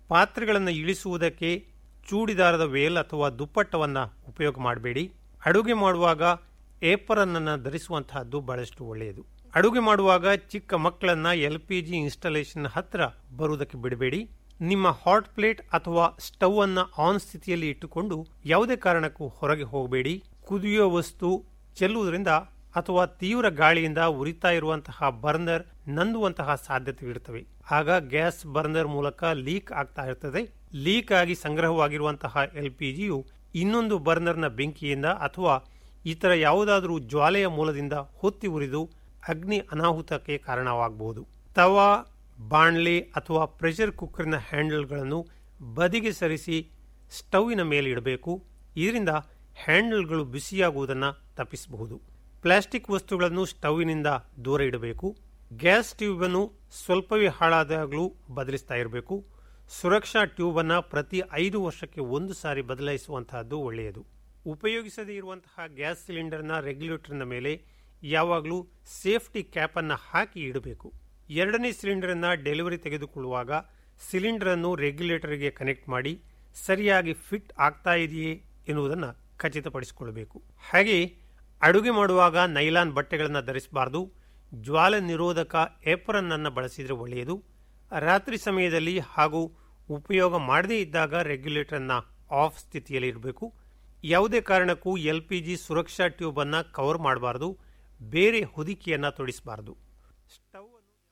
ಪಾತ್ರೆಗಳನ್ನು ಇಳಿಸುವುದಕ್ಕೆ ಚೂಡಿದಾರದ ವೇಲ್ ಅಥವಾ ದುಪ್ಪಟ್ಟವನ್ನು ಉಪಯೋಗ ಮಾಡಬೇಡಿ ಅಡುಗೆ ಮಾಡುವಾಗ ಏಪರನ್ ಅನ್ನು ಧರಿಸುವಂತಹದ್ದು ಬಹಳಷ್ಟು ಒಳ್ಳೆಯದು ಅಡುಗೆ ಮಾಡುವಾಗ ಚಿಕ್ಕ ಮಕ್ಕಳನ್ನ ಎಲ್ ಪಿ ಜಿ ಇನ್ಸ್ಟಾಲೇಷನ್ ಹತ್ರ ಬರುವುದಕ್ಕೆ ಬಿಡಬೇಡಿ ನಿಮ್ಮ ಹಾಟ್ ಪ್ಲೇಟ್ ಅಥವಾ ಸ್ಟವ್ ಅನ್ನ ಆನ್ ಸ್ಥಿತಿಯಲ್ಲಿ ಇಟ್ಟುಕೊಂಡು ಯಾವುದೇ ಕಾರಣಕ್ಕೂ ಹೊರಗೆ ಹೋಗಬೇಡಿ ಕುದಿಯುವ ವಸ್ತು ಚೆಲ್ಲುವುದರಿಂದ ಅಥವಾ ತೀವ್ರ ಗಾಳಿಯಿಂದ ಉರಿತಾ ಇರುವಂತಹ ಬರ್ನರ್ ನಂದುವಂತಹ ಸಾಧ್ಯತೆಗಳಿರ್ತವೆ ಆಗ ಗ್ಯಾಸ್ ಬರ್ನರ್ ಮೂಲಕ ಲೀಕ್ ಆಗ್ತಾ ಇರ್ತದೆ ಲೀಕ್ ಆಗಿ ಸಂಗ್ರಹವಾಗಿರುವಂತಹ ಎಲ್ ಪಿ ಜಿಯು ಇನ್ನೊಂದು ಬರ್ನರ್ನ ಬೆಂಕಿಯಿಂದ ಅಥವಾ ಇತರ ಯಾವುದಾದರೂ ಜ್ವಾಲೆಯ ಮೂಲದಿಂದ ಹೊತ್ತಿ ಉರಿದು ಅಗ್ನಿ ಅನಾಹುತಕ್ಕೆ ಕಾರಣವಾಗಬಹುದು ತವಾ ಬಾಣ್ಲೆ ಅಥವಾ ಪ್ರೆಷರ್ ಕುಕ್ಕರ್ನ ಹ್ಯಾಂಡಲ್ಗಳನ್ನು ಬದಿಗೆ ಸರಿಸಿ ಸ್ಟವ್ವಿನ ಮೇಲೆ ಇಡಬೇಕು ಇದರಿಂದ ಹ್ಯಾಂಡಲ್ಗಳು ಬಿಸಿಯಾಗುವುದನ್ನು ತಪ್ಪಿಸಬಹುದು ಪ್ಲಾಸ್ಟಿಕ್ ವಸ್ತುಗಳನ್ನು ಸ್ಟವ್ವಿನಿಂದ ದೂರ ಇಡಬೇಕು ಗ್ಯಾಸ್ ಟ್ಯೂಬ್ ಅನ್ನು ಸ್ವಲ್ಪವೇ ಹಾಳಾದಾಗಲೂ ಬದಲಿಸ್ತಾ ಇರಬೇಕು ಸುರಕ್ಷಾ ಟ್ಯೂಬ್ ಅನ್ನ ಪ್ರತಿ ಐದು ವರ್ಷಕ್ಕೆ ಒಂದು ಸಾರಿ ಬದಲಾಯಿಸುವಂತಹದ್ದು ಒಳ್ಳೆಯದು ಉಪಯೋಗಿಸದೇ ಇರುವಂತಹ ಗ್ಯಾಸ್ ಸಿಲಿಂಡರ್ನ ರೆಗ್ಯುಲೇಟರ್ನ ಮೇಲೆ ಯಾವಾಗಲೂ ಸೇಫ್ಟಿ ಕ್ಯಾಪ್ ಅನ್ನ ಹಾಕಿ ಇಡಬೇಕು ಎರಡನೇ ಸಿಲಿಂಡರ್ ಅನ್ನ ಡೆಲಿವರಿ ತೆಗೆದುಕೊಳ್ಳುವಾಗ ಸಿಲಿಂಡರ್ ಅನ್ನು ರೆಗ್ಯುಲೇಟರ್ಗೆ ಕನೆಕ್ಟ್ ಮಾಡಿ ಸರಿಯಾಗಿ ಫಿಟ್ ಆಗ್ತಾ ಇದೆಯೇ ಎನ್ನುವುದನ್ನು ಖಚಿತಪಡಿಸಿಕೊಳ್ಳಬೇಕು ಹಾಗೆ ಅಡುಗೆ ಮಾಡುವಾಗ ನೈಲಾನ್ ಬಟ್ಟೆಗಳನ್ನು ಧರಿಸಬಾರದು ಜ್ವಾಲ ನಿರೋಧಕ ಏಪರನ್ ಅನ್ನು ಬಳಸಿದರೆ ಒಳ್ಳೆಯದು ರಾತ್ರಿ ಸಮಯದಲ್ಲಿ ಹಾಗೂ ಉಪಯೋಗ ಮಾಡದೇ ಇದ್ದಾಗ ರೆಗ್ಯುಲೇಟರ್ ಅನ್ನ ಆಫ್ ಸ್ಥಿತಿಯಲ್ಲಿ ಇರಬೇಕು ಯಾವುದೇ ಕಾರಣಕ್ಕೂ ಎಲ್ ಪಿ ಜಿ ಸುರಕ್ಷಾ ಟ್ಯೂಬ್ ಅನ್ನ ಕವರ್ ಮಾಡಬಾರದು ಬೇರೆ ಹೊದಿಕೆಯನ್ನ ತೊಡಿಸಬಾರದು ಸ್ಟವ್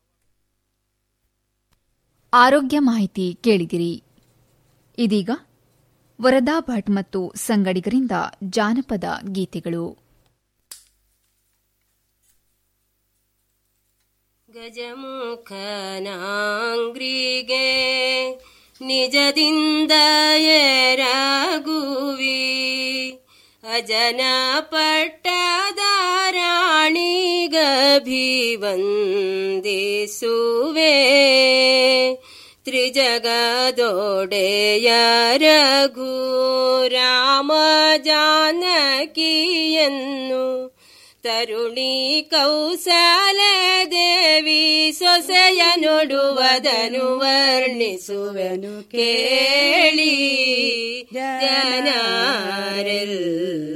ಆರೋಗ್ಯ ಮಾಹಿತಿ ಕೇಳಿದಿರಿ ಇದೀಗ ವರದಾ ಭಟ್ ಮತ್ತು ಸಂಗಡಿಗರಿಂದ ಜಾನಪದ ಗೀತೆಗಳು ಗಜಮುಖನಾಂಗ್ರಿಗೆ ನಿಜದಿಂದ ಎರಗುವಿ ಅಜನ ಪಟ್ಟದ ರಾಣಿಗಭಿವಂದಿಸುವೆ ತ್ರಿಜಗದೊಡೆಯ ರಘು ರಾಮ ಜಾನಕಿಯನ್ನು ತರುಣಿ ಕೌಸಲ ದೇವಿ ಸೊಸೆಯ ನೋಡುವುದನು ವರ್ಣಿಸುವೆನು ಕೇಳಿ ಜನರೆಲ್ಲ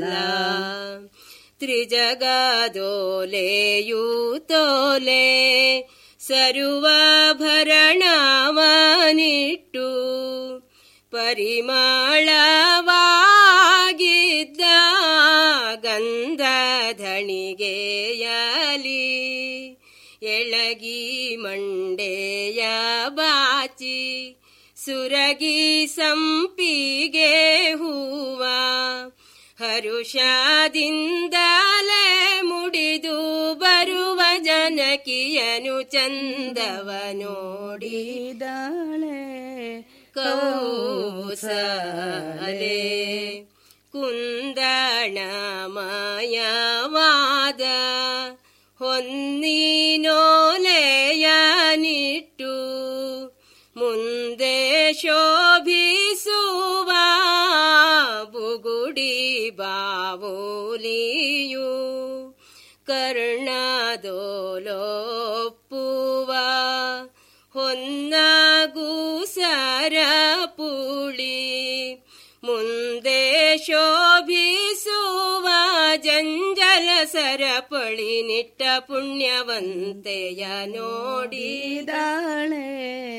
ತ್ರಿಜಗದೋಲೆಯೂ ಸರ್ವಭರಣವನಿಟ್ಟು ಪರಿಮಳವಾಗಿದ್ದ ಗಂಧಧಣಿಗೆಯಲಿ ಎಳಗಿ ಮಂಡೆಯ ಬಾಚಿ ಸುರಗಿ ಸಂಪಿಗೆ ಹೂವ ಹರುಷದಿಂದಲೇ ಮುಡಿದು ಬರುವ ಜನಕಿಯನು ಚಂದವ ನೋಡಿದಾಳೆ ಕೌಸಲೆ ಕುಂದಣಮಯವಾದ ಹೊನ್ನಿನೋಲೆಯನಿಟ್ಟು ಮುಂದೆ ಶೋಭಿಸುವ ಬುಗುಡಿ ಬಾವೋಲಿಯು ಕರ್ಣದೋಲೊಪ್ಪುವ ಹೊನ್ನಗೂಸರ ಪುಳಿ ಮುಂದೆ ಶೋಭಿಸುವ ಜಂಜಲ ಸರಪಳಿ ನಿಟ್ಟ ಪುಣ್ಯವಂತೆಯ ನೋಡಿದಾಳೆ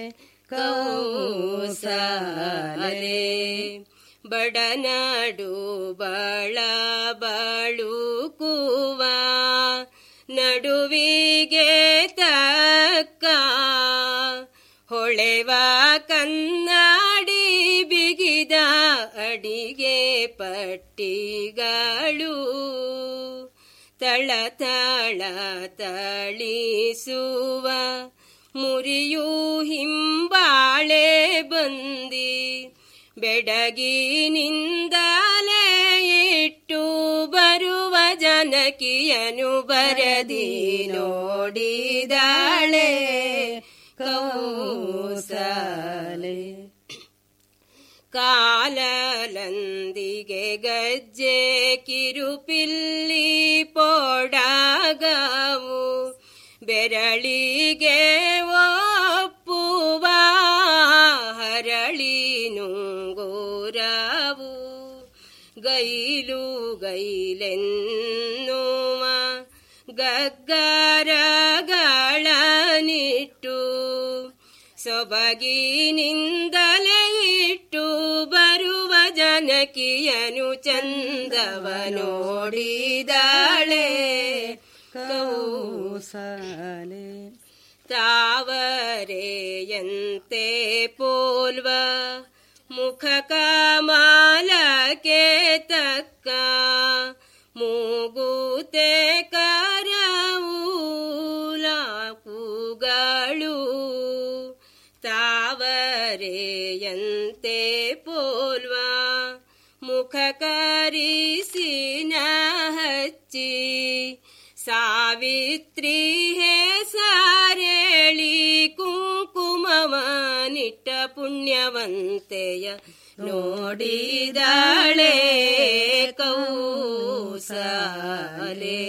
ಕೌಸಲೆ ಬಡನಾಡು ಬಳ ಬಳುಕುವ ನಡುವಿಗೆ ತಕ್ಕ ಹೊಳೆವ ಕನ್ನಡಿ ಬಿಗಿದ ಅಡಿಗೆ ಪಟ್ಟಿಗಳು ತಳ ತಳ ತಳಿಸುವ ಮುರಿಯು ಹಿಂಬಾಳೆ ಬಂದಿ ಬೆಡಗಿನಿಂದಲೇ ಇಟ್ಟು ಬರುವ ಜನಕಿಯನು ಬರದಿ ನೋಡಿದಾಳೆ ಕೌಸಲೆ ಕಾಲಲಂದಿಗೆ ಗಜ್ಜೆ ಕಿರುಪಿಲ್ಲಿ ಪೋಡಾಗವು ಬೆರಳಿಗೆ ಒಪ್ಪುವ ಹರಳಿನ ಕಾವು ಗೈಲು ಗೈಲೆನ್ನುವ ಗಗ್ಗರಗಳನಿಟ್ಟು ಸೊಬಗಿನಿಂದಲೇ ಇಟ್ಟು ಬರುವ ಜನಕಿಯನು ಚಂದವ ನೋಡಿದಾಳೆ ಕೌಸಲೆ ತಾವರೆಯಂತೆ ಪೋಲ್ವ ಮುಖ ಕಮಾಲಕ್ಕೆ ತಕ್ಕ ಮೂಗುತೆ ಕರವೂಲಾಕುಗಳು ತಾವರೆಯಂತೆ ಪೋಲ್ವ ಮುಖ ಕರಿಸಿನ ಹಚ್ಚಿ ಸಾವಿತ್ರಿ ಹೇ ಸಾರೇಳಿ ಕುಂಕುಮವ ನಿಟ್ಟ ಪುಣ್ಯವಂತೆಯ ನೋಡಿದಾಳೆ ಕೌಸಲೆ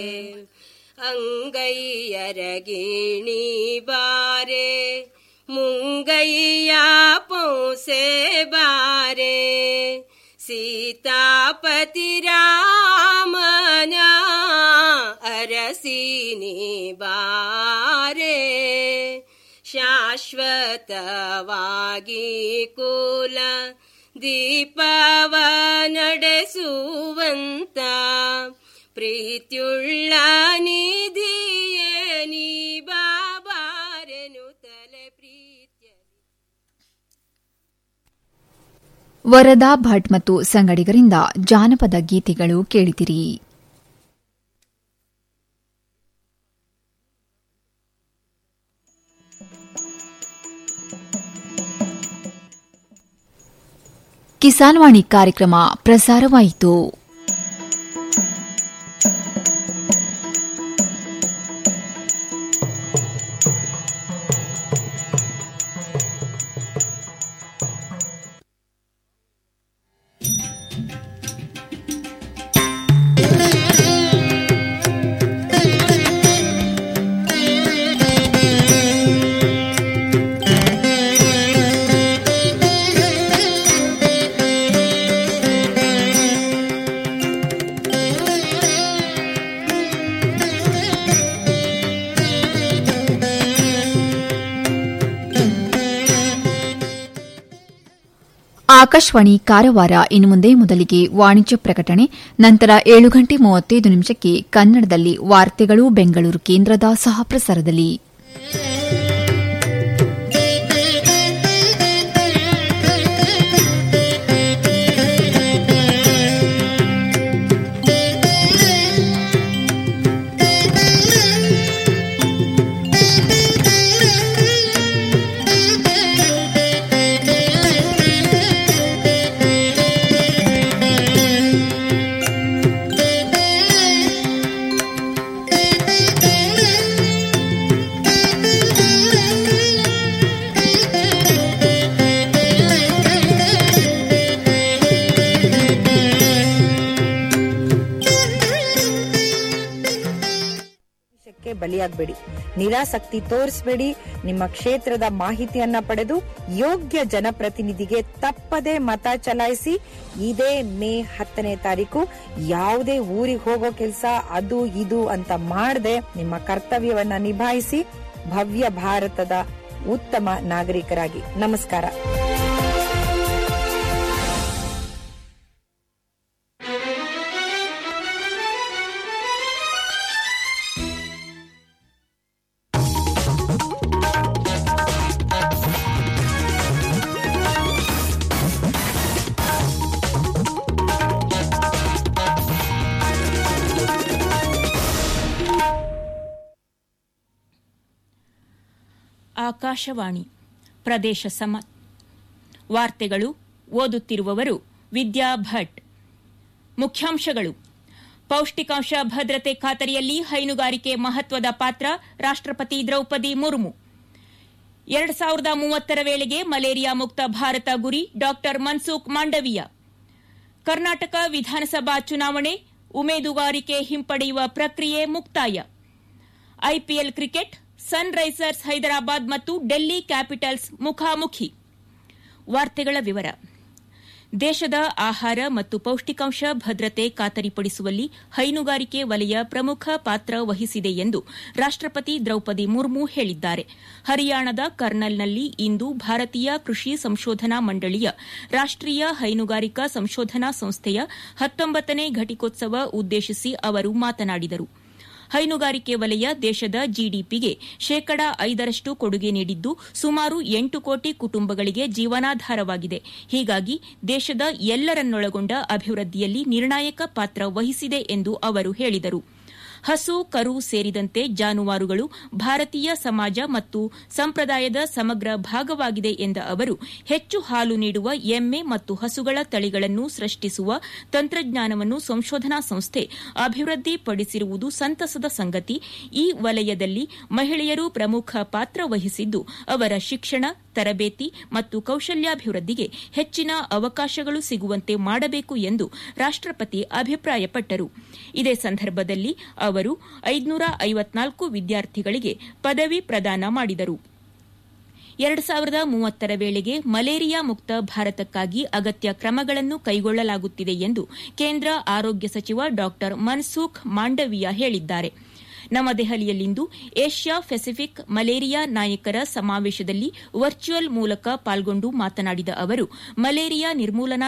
ಅಂಗೈಯರಗಿಣಿ ಬಾರೆ ಮುಂಗೈಯ ಪೌಸೆ ಬಾರೆ ಸೀತಾಪತಿ ರಾಮನ ಅರಸಿನಿ ಬಾರೆ ಶಾಶ್ವತವಾಗಿ ಕುಲ ದೀಪವ ನಡೆಸುವಂತ ಪ್ರೀತ್ಯುಳ್ಳ ನಿಧಿಯೇ ನೀ ಬಾಬಾರೆನು ತಲೆ ಪ್ರೀತ್ಯ ವರದಾ ಭಟ್ ಮತ್ತು ಸಂಗಡಿಗರಿಂದ ಜಾನಪದ ಗೀತೆಗಳು ಕೇಳಿದಿರಿ ಕಿಸಾನ್ವಾಣಿ ಕಾರ್ಯಕ್ರಮ ಪ್ರಸಾರವಾಯಿತು ಆಕಾಶವಾಣಿ ಕಾರವಾರ ಇನ್ನು ಮುಂದೆ ಮೊದಲಿಗೆ ವಾಣಿಜ್ಯ ಪ್ರಕಟಣೆ ನಂತರ ಏಳು ಗಂಟೆ ಮೂವತ್ತೈದು ನಿಮಿಷಕ್ಕೆ ಕನ್ನಡದಲ್ಲಿ ವಾರ್ತೆಗಳು ಬೆಂಗಳೂರು ಕೇಂದ್ರದ ಸಹಪ್ರಸಾರದಲ್ಲಿ ಕ್ಕೆ ಬಲಿಯಾಗಬೇಡಿ ನಿರಾಸಕ್ತಿ ತೋರಿಸಬೇಡಿ ನಿಮ್ಮ ಕ್ಷೇತ್ರದ ಮಾಹಿತಿಯನ್ನ ಪಡೆದು ಯೋಗ್ಯ ಜನಪ್ರತಿನಿಧಿಗೆ ತಪ್ಪದೆ ಮತ ಚಲಾಯಿಸಿ ಇದೇ ಮೇ ಹತ್ತನೇ ತಾರೀಕು ಯಾವುದೇ ಊರಿಗೆ ಹೋಗೋ ಕೆಲಸ ಅದು ಇದು ಅಂತ ಮಾಡದೆ ನಿಮ್ಮ ಕರ್ತವ್ಯವನ್ನ ನಿಭಾಯಿಸಿ ಭವ್ಯ ಭಾರತದ ಉತ್ತಮ ನಾಗರಿಕರಾಗಿ ನಮಸ್ಕಾರ ಆಕಾಶವಾಣಿ ಪ್ರದೇಶ ಸಮ ವಾರ್ತೆಗಳು ಓದುತ್ತಿರುವವರು ವಿದ್ಯಾ ಭಟ್ ಮುಖ್ಯಾಂಶಗಳು ಪೌಷ್ಟಿಕಾಂಶ ಭದ್ರತೆ ಖಾತರಿಯಲ್ಲಿ ಹೈನುಗಾರಿಕೆ ಮಹತ್ವದ ಪಾತ್ರ ರಾಷ್ಟ್ರಪತಿ ದ್ರೌಪದಿ ಮುರ್ಮು ಎರಡು ಸಾವಿರದ ಮೂವತ್ತರ ವೇಳೆಗೆ ಮಲೇರಿಯಾ ಮುಕ್ತ ಭಾರತ ಗುರಿ ಡಾ ಮನ್ಸುಖ್ ಮಾಂಡವೀಯ ಕರ್ನಾಟಕ ವಿಧಾನಸಭಾ ಚುನಾವಣೆ ಉಮೇದುವಾರಿಕೆ ಹಿಂಪಡೆಯುವ ಪ್ರಕ್ರಿಯೆ ಮುಕ್ತಾಯ IPL cricket Sunrisers Hyderabad ಮತ್ತು ಡೆಲ್ಲಿ ಕ್ಯಾಪಿಟಲ್ಸ್ ಮುಖಾಮುಖಿ ವಾರ್ತೆಗಳ ವಿವರ ದೇಶದ ಆಹಾರ ಮತ್ತು ಪೌಷ್ಟಿಕಾಂಶ ಭದ್ರತೆ ಖಾತರಿಪಡಿಸುವಲ್ಲಿ ಹೈನುಗಾರಿಕೆ ವಲಯ ಪ್ರಮುಖ ಪಾತ್ರ ವಹಿಸಿದೆ ಎಂದು ರಾಷ್ಟಪತಿ ದ್ರೌಪದಿ ಮುರ್ಮು ಹೇಳಿದ್ದಾರೆ ಹರಿಯಾಣದ ಕರ್ನಲ್ನಲ್ಲಿ ಇಂದು ಭಾರತೀಯ ಕೃಷಿ ಸಂಶೋಧನಾ ಮಂಡಳಿಯ ರಾಷ್ಟೀಯ ಹೈನುಗಾರಿಕಾ ಸಂಶೋಧನಾ ಸಂಸ್ಥೆಯ ಹತ್ತೊಂಬತ್ತನೇ ಘಟಿಕೋತ್ಸವ ಉದ್ದೇಶಿಸಿ ಅವರು ಮಾತನಾಡಿದರು ಹೈನುಗಾರಿಕೆ ವಲಯ ದೇಶದ ಜಿಡಿಪಿಗೆ ಶೇಕಡಾ ಐದರಷ್ಟು ಕೊಡುಗೆ ನೀಡಿದ್ದು ಸುಮಾರು ಎಂಟು ಕೋಟಿ ಕುಟುಂಬಗಳಿಗೆ ಜೀವನಾಧಾರವಾಗಿದೆ ಹೀಗಾಗಿ ದೇಶದ ಎಲ್ಲರನ್ನೊಳಗೊಂಡ ಅಭಿವೃದ್ಧಿಯಲ್ಲಿ ನಿರ್ಣಾಯಕ ಪಾತ್ರ ವಹಿಸಿದೆ ಎಂದು ಅವರು ಹೇಳಿದರು ಹಸು ಕರು ಸೇರಿದಂತೆ ಜಾನುವಾರುಗಳು ಭಾರತೀಯ ಸಮಾಜ ಮತ್ತು ಸಂಪ್ರದಾಯದ ಸಮಗ್ರ ಭಾಗವಾಗಿದೆ ಎಂದ ಅವರು ಹೆಚ್ಚು ಹಾಲು ನೀಡುವ ಎಮ್ಮೆ ಮತ್ತು ಹಸುಗಳ ತಳಿಗಳನ್ನು ಸೃಷ್ಟಿಸುವ ತಂತ್ರಜ್ಞಾನವನ್ನು ಸಂಶೋಧನಾ ಸಂಸ್ಥೆ ಅಭಿವೃದ್ಧಿಪಡಿಸಿರುವುದು ಸಂತಸದ ಸಂಗತಿ ಈ ವಲಯದಲ್ಲಿ ಮಹಿಳೆಯರು ಪ್ರಮುಖ ಪಾತ್ರ ವಹಿಸಿದ್ದು ಅವರ ಶಿಕ್ಷಣ ತರಬೇತಿ ಮತ್ತು ಕೌಶಲ್ಯಾಭಿವೃದ್ಧಿಗೆ ಹೆಚ್ಚಿನ ಅವಕಾಶಗಳು ಸಿಗುವಂತೆ ಮಾಡಬೇಕು ಎಂದು ರಾಷ್ಟಪತಿ ಅಭಿಪ್ರಾಯಪಟ್ಟರು ಇದೇ ಸಂದರ್ಭದಲ್ಲಿ ಅವರು ಐದುನೂರ ಐವತ್ನಾಲ್ಕು ವಿದ್ಯಾರ್ಥಿಗಳಿಗೆ ಪದವಿ ಪ್ರದಾನ ಮಾಡಿದರು ಎರಡು ಸಾವಿರದ ಮೂವತ್ತರ ವೇಳೆಗೆ ಮಲೇರಿಯಾ ಮುಕ್ತ ಭಾರತಕ್ಕಾಗಿ ಅಗತ್ಯ ಕ್ರಮಗಳನ್ನು ಕೈಗೊಳ್ಳಲಾಗುತ್ತಿದೆ ಎಂದು ಕೇಂದ್ರ ಆರೋಗ್ಯ ಸಚಿವ ಡಾ ಮನ್ಸುಖ್ ಮಾಂಡವಿಯಾ ಹೇಳಿದ್ದಾರೆ ನವದೆಹಲಿಯಲ್ಲಿಂದು ಏಷ್ಯಾ ಪೆಸಿಫಿಕ್ ಮಲೇರಿಯಾ ನಾಯಕರ ಸಮಾವೇಶದಲ್ಲಿ ವರ್ಚುವಲ್ ಮೂಲಕ ಪಾಲ್ಗೊಂಡು ಮಾತನಾಡಿದ ಅವರು ಮಲೇರಿಯಾ ನಿರ್ಮೂಲನಾ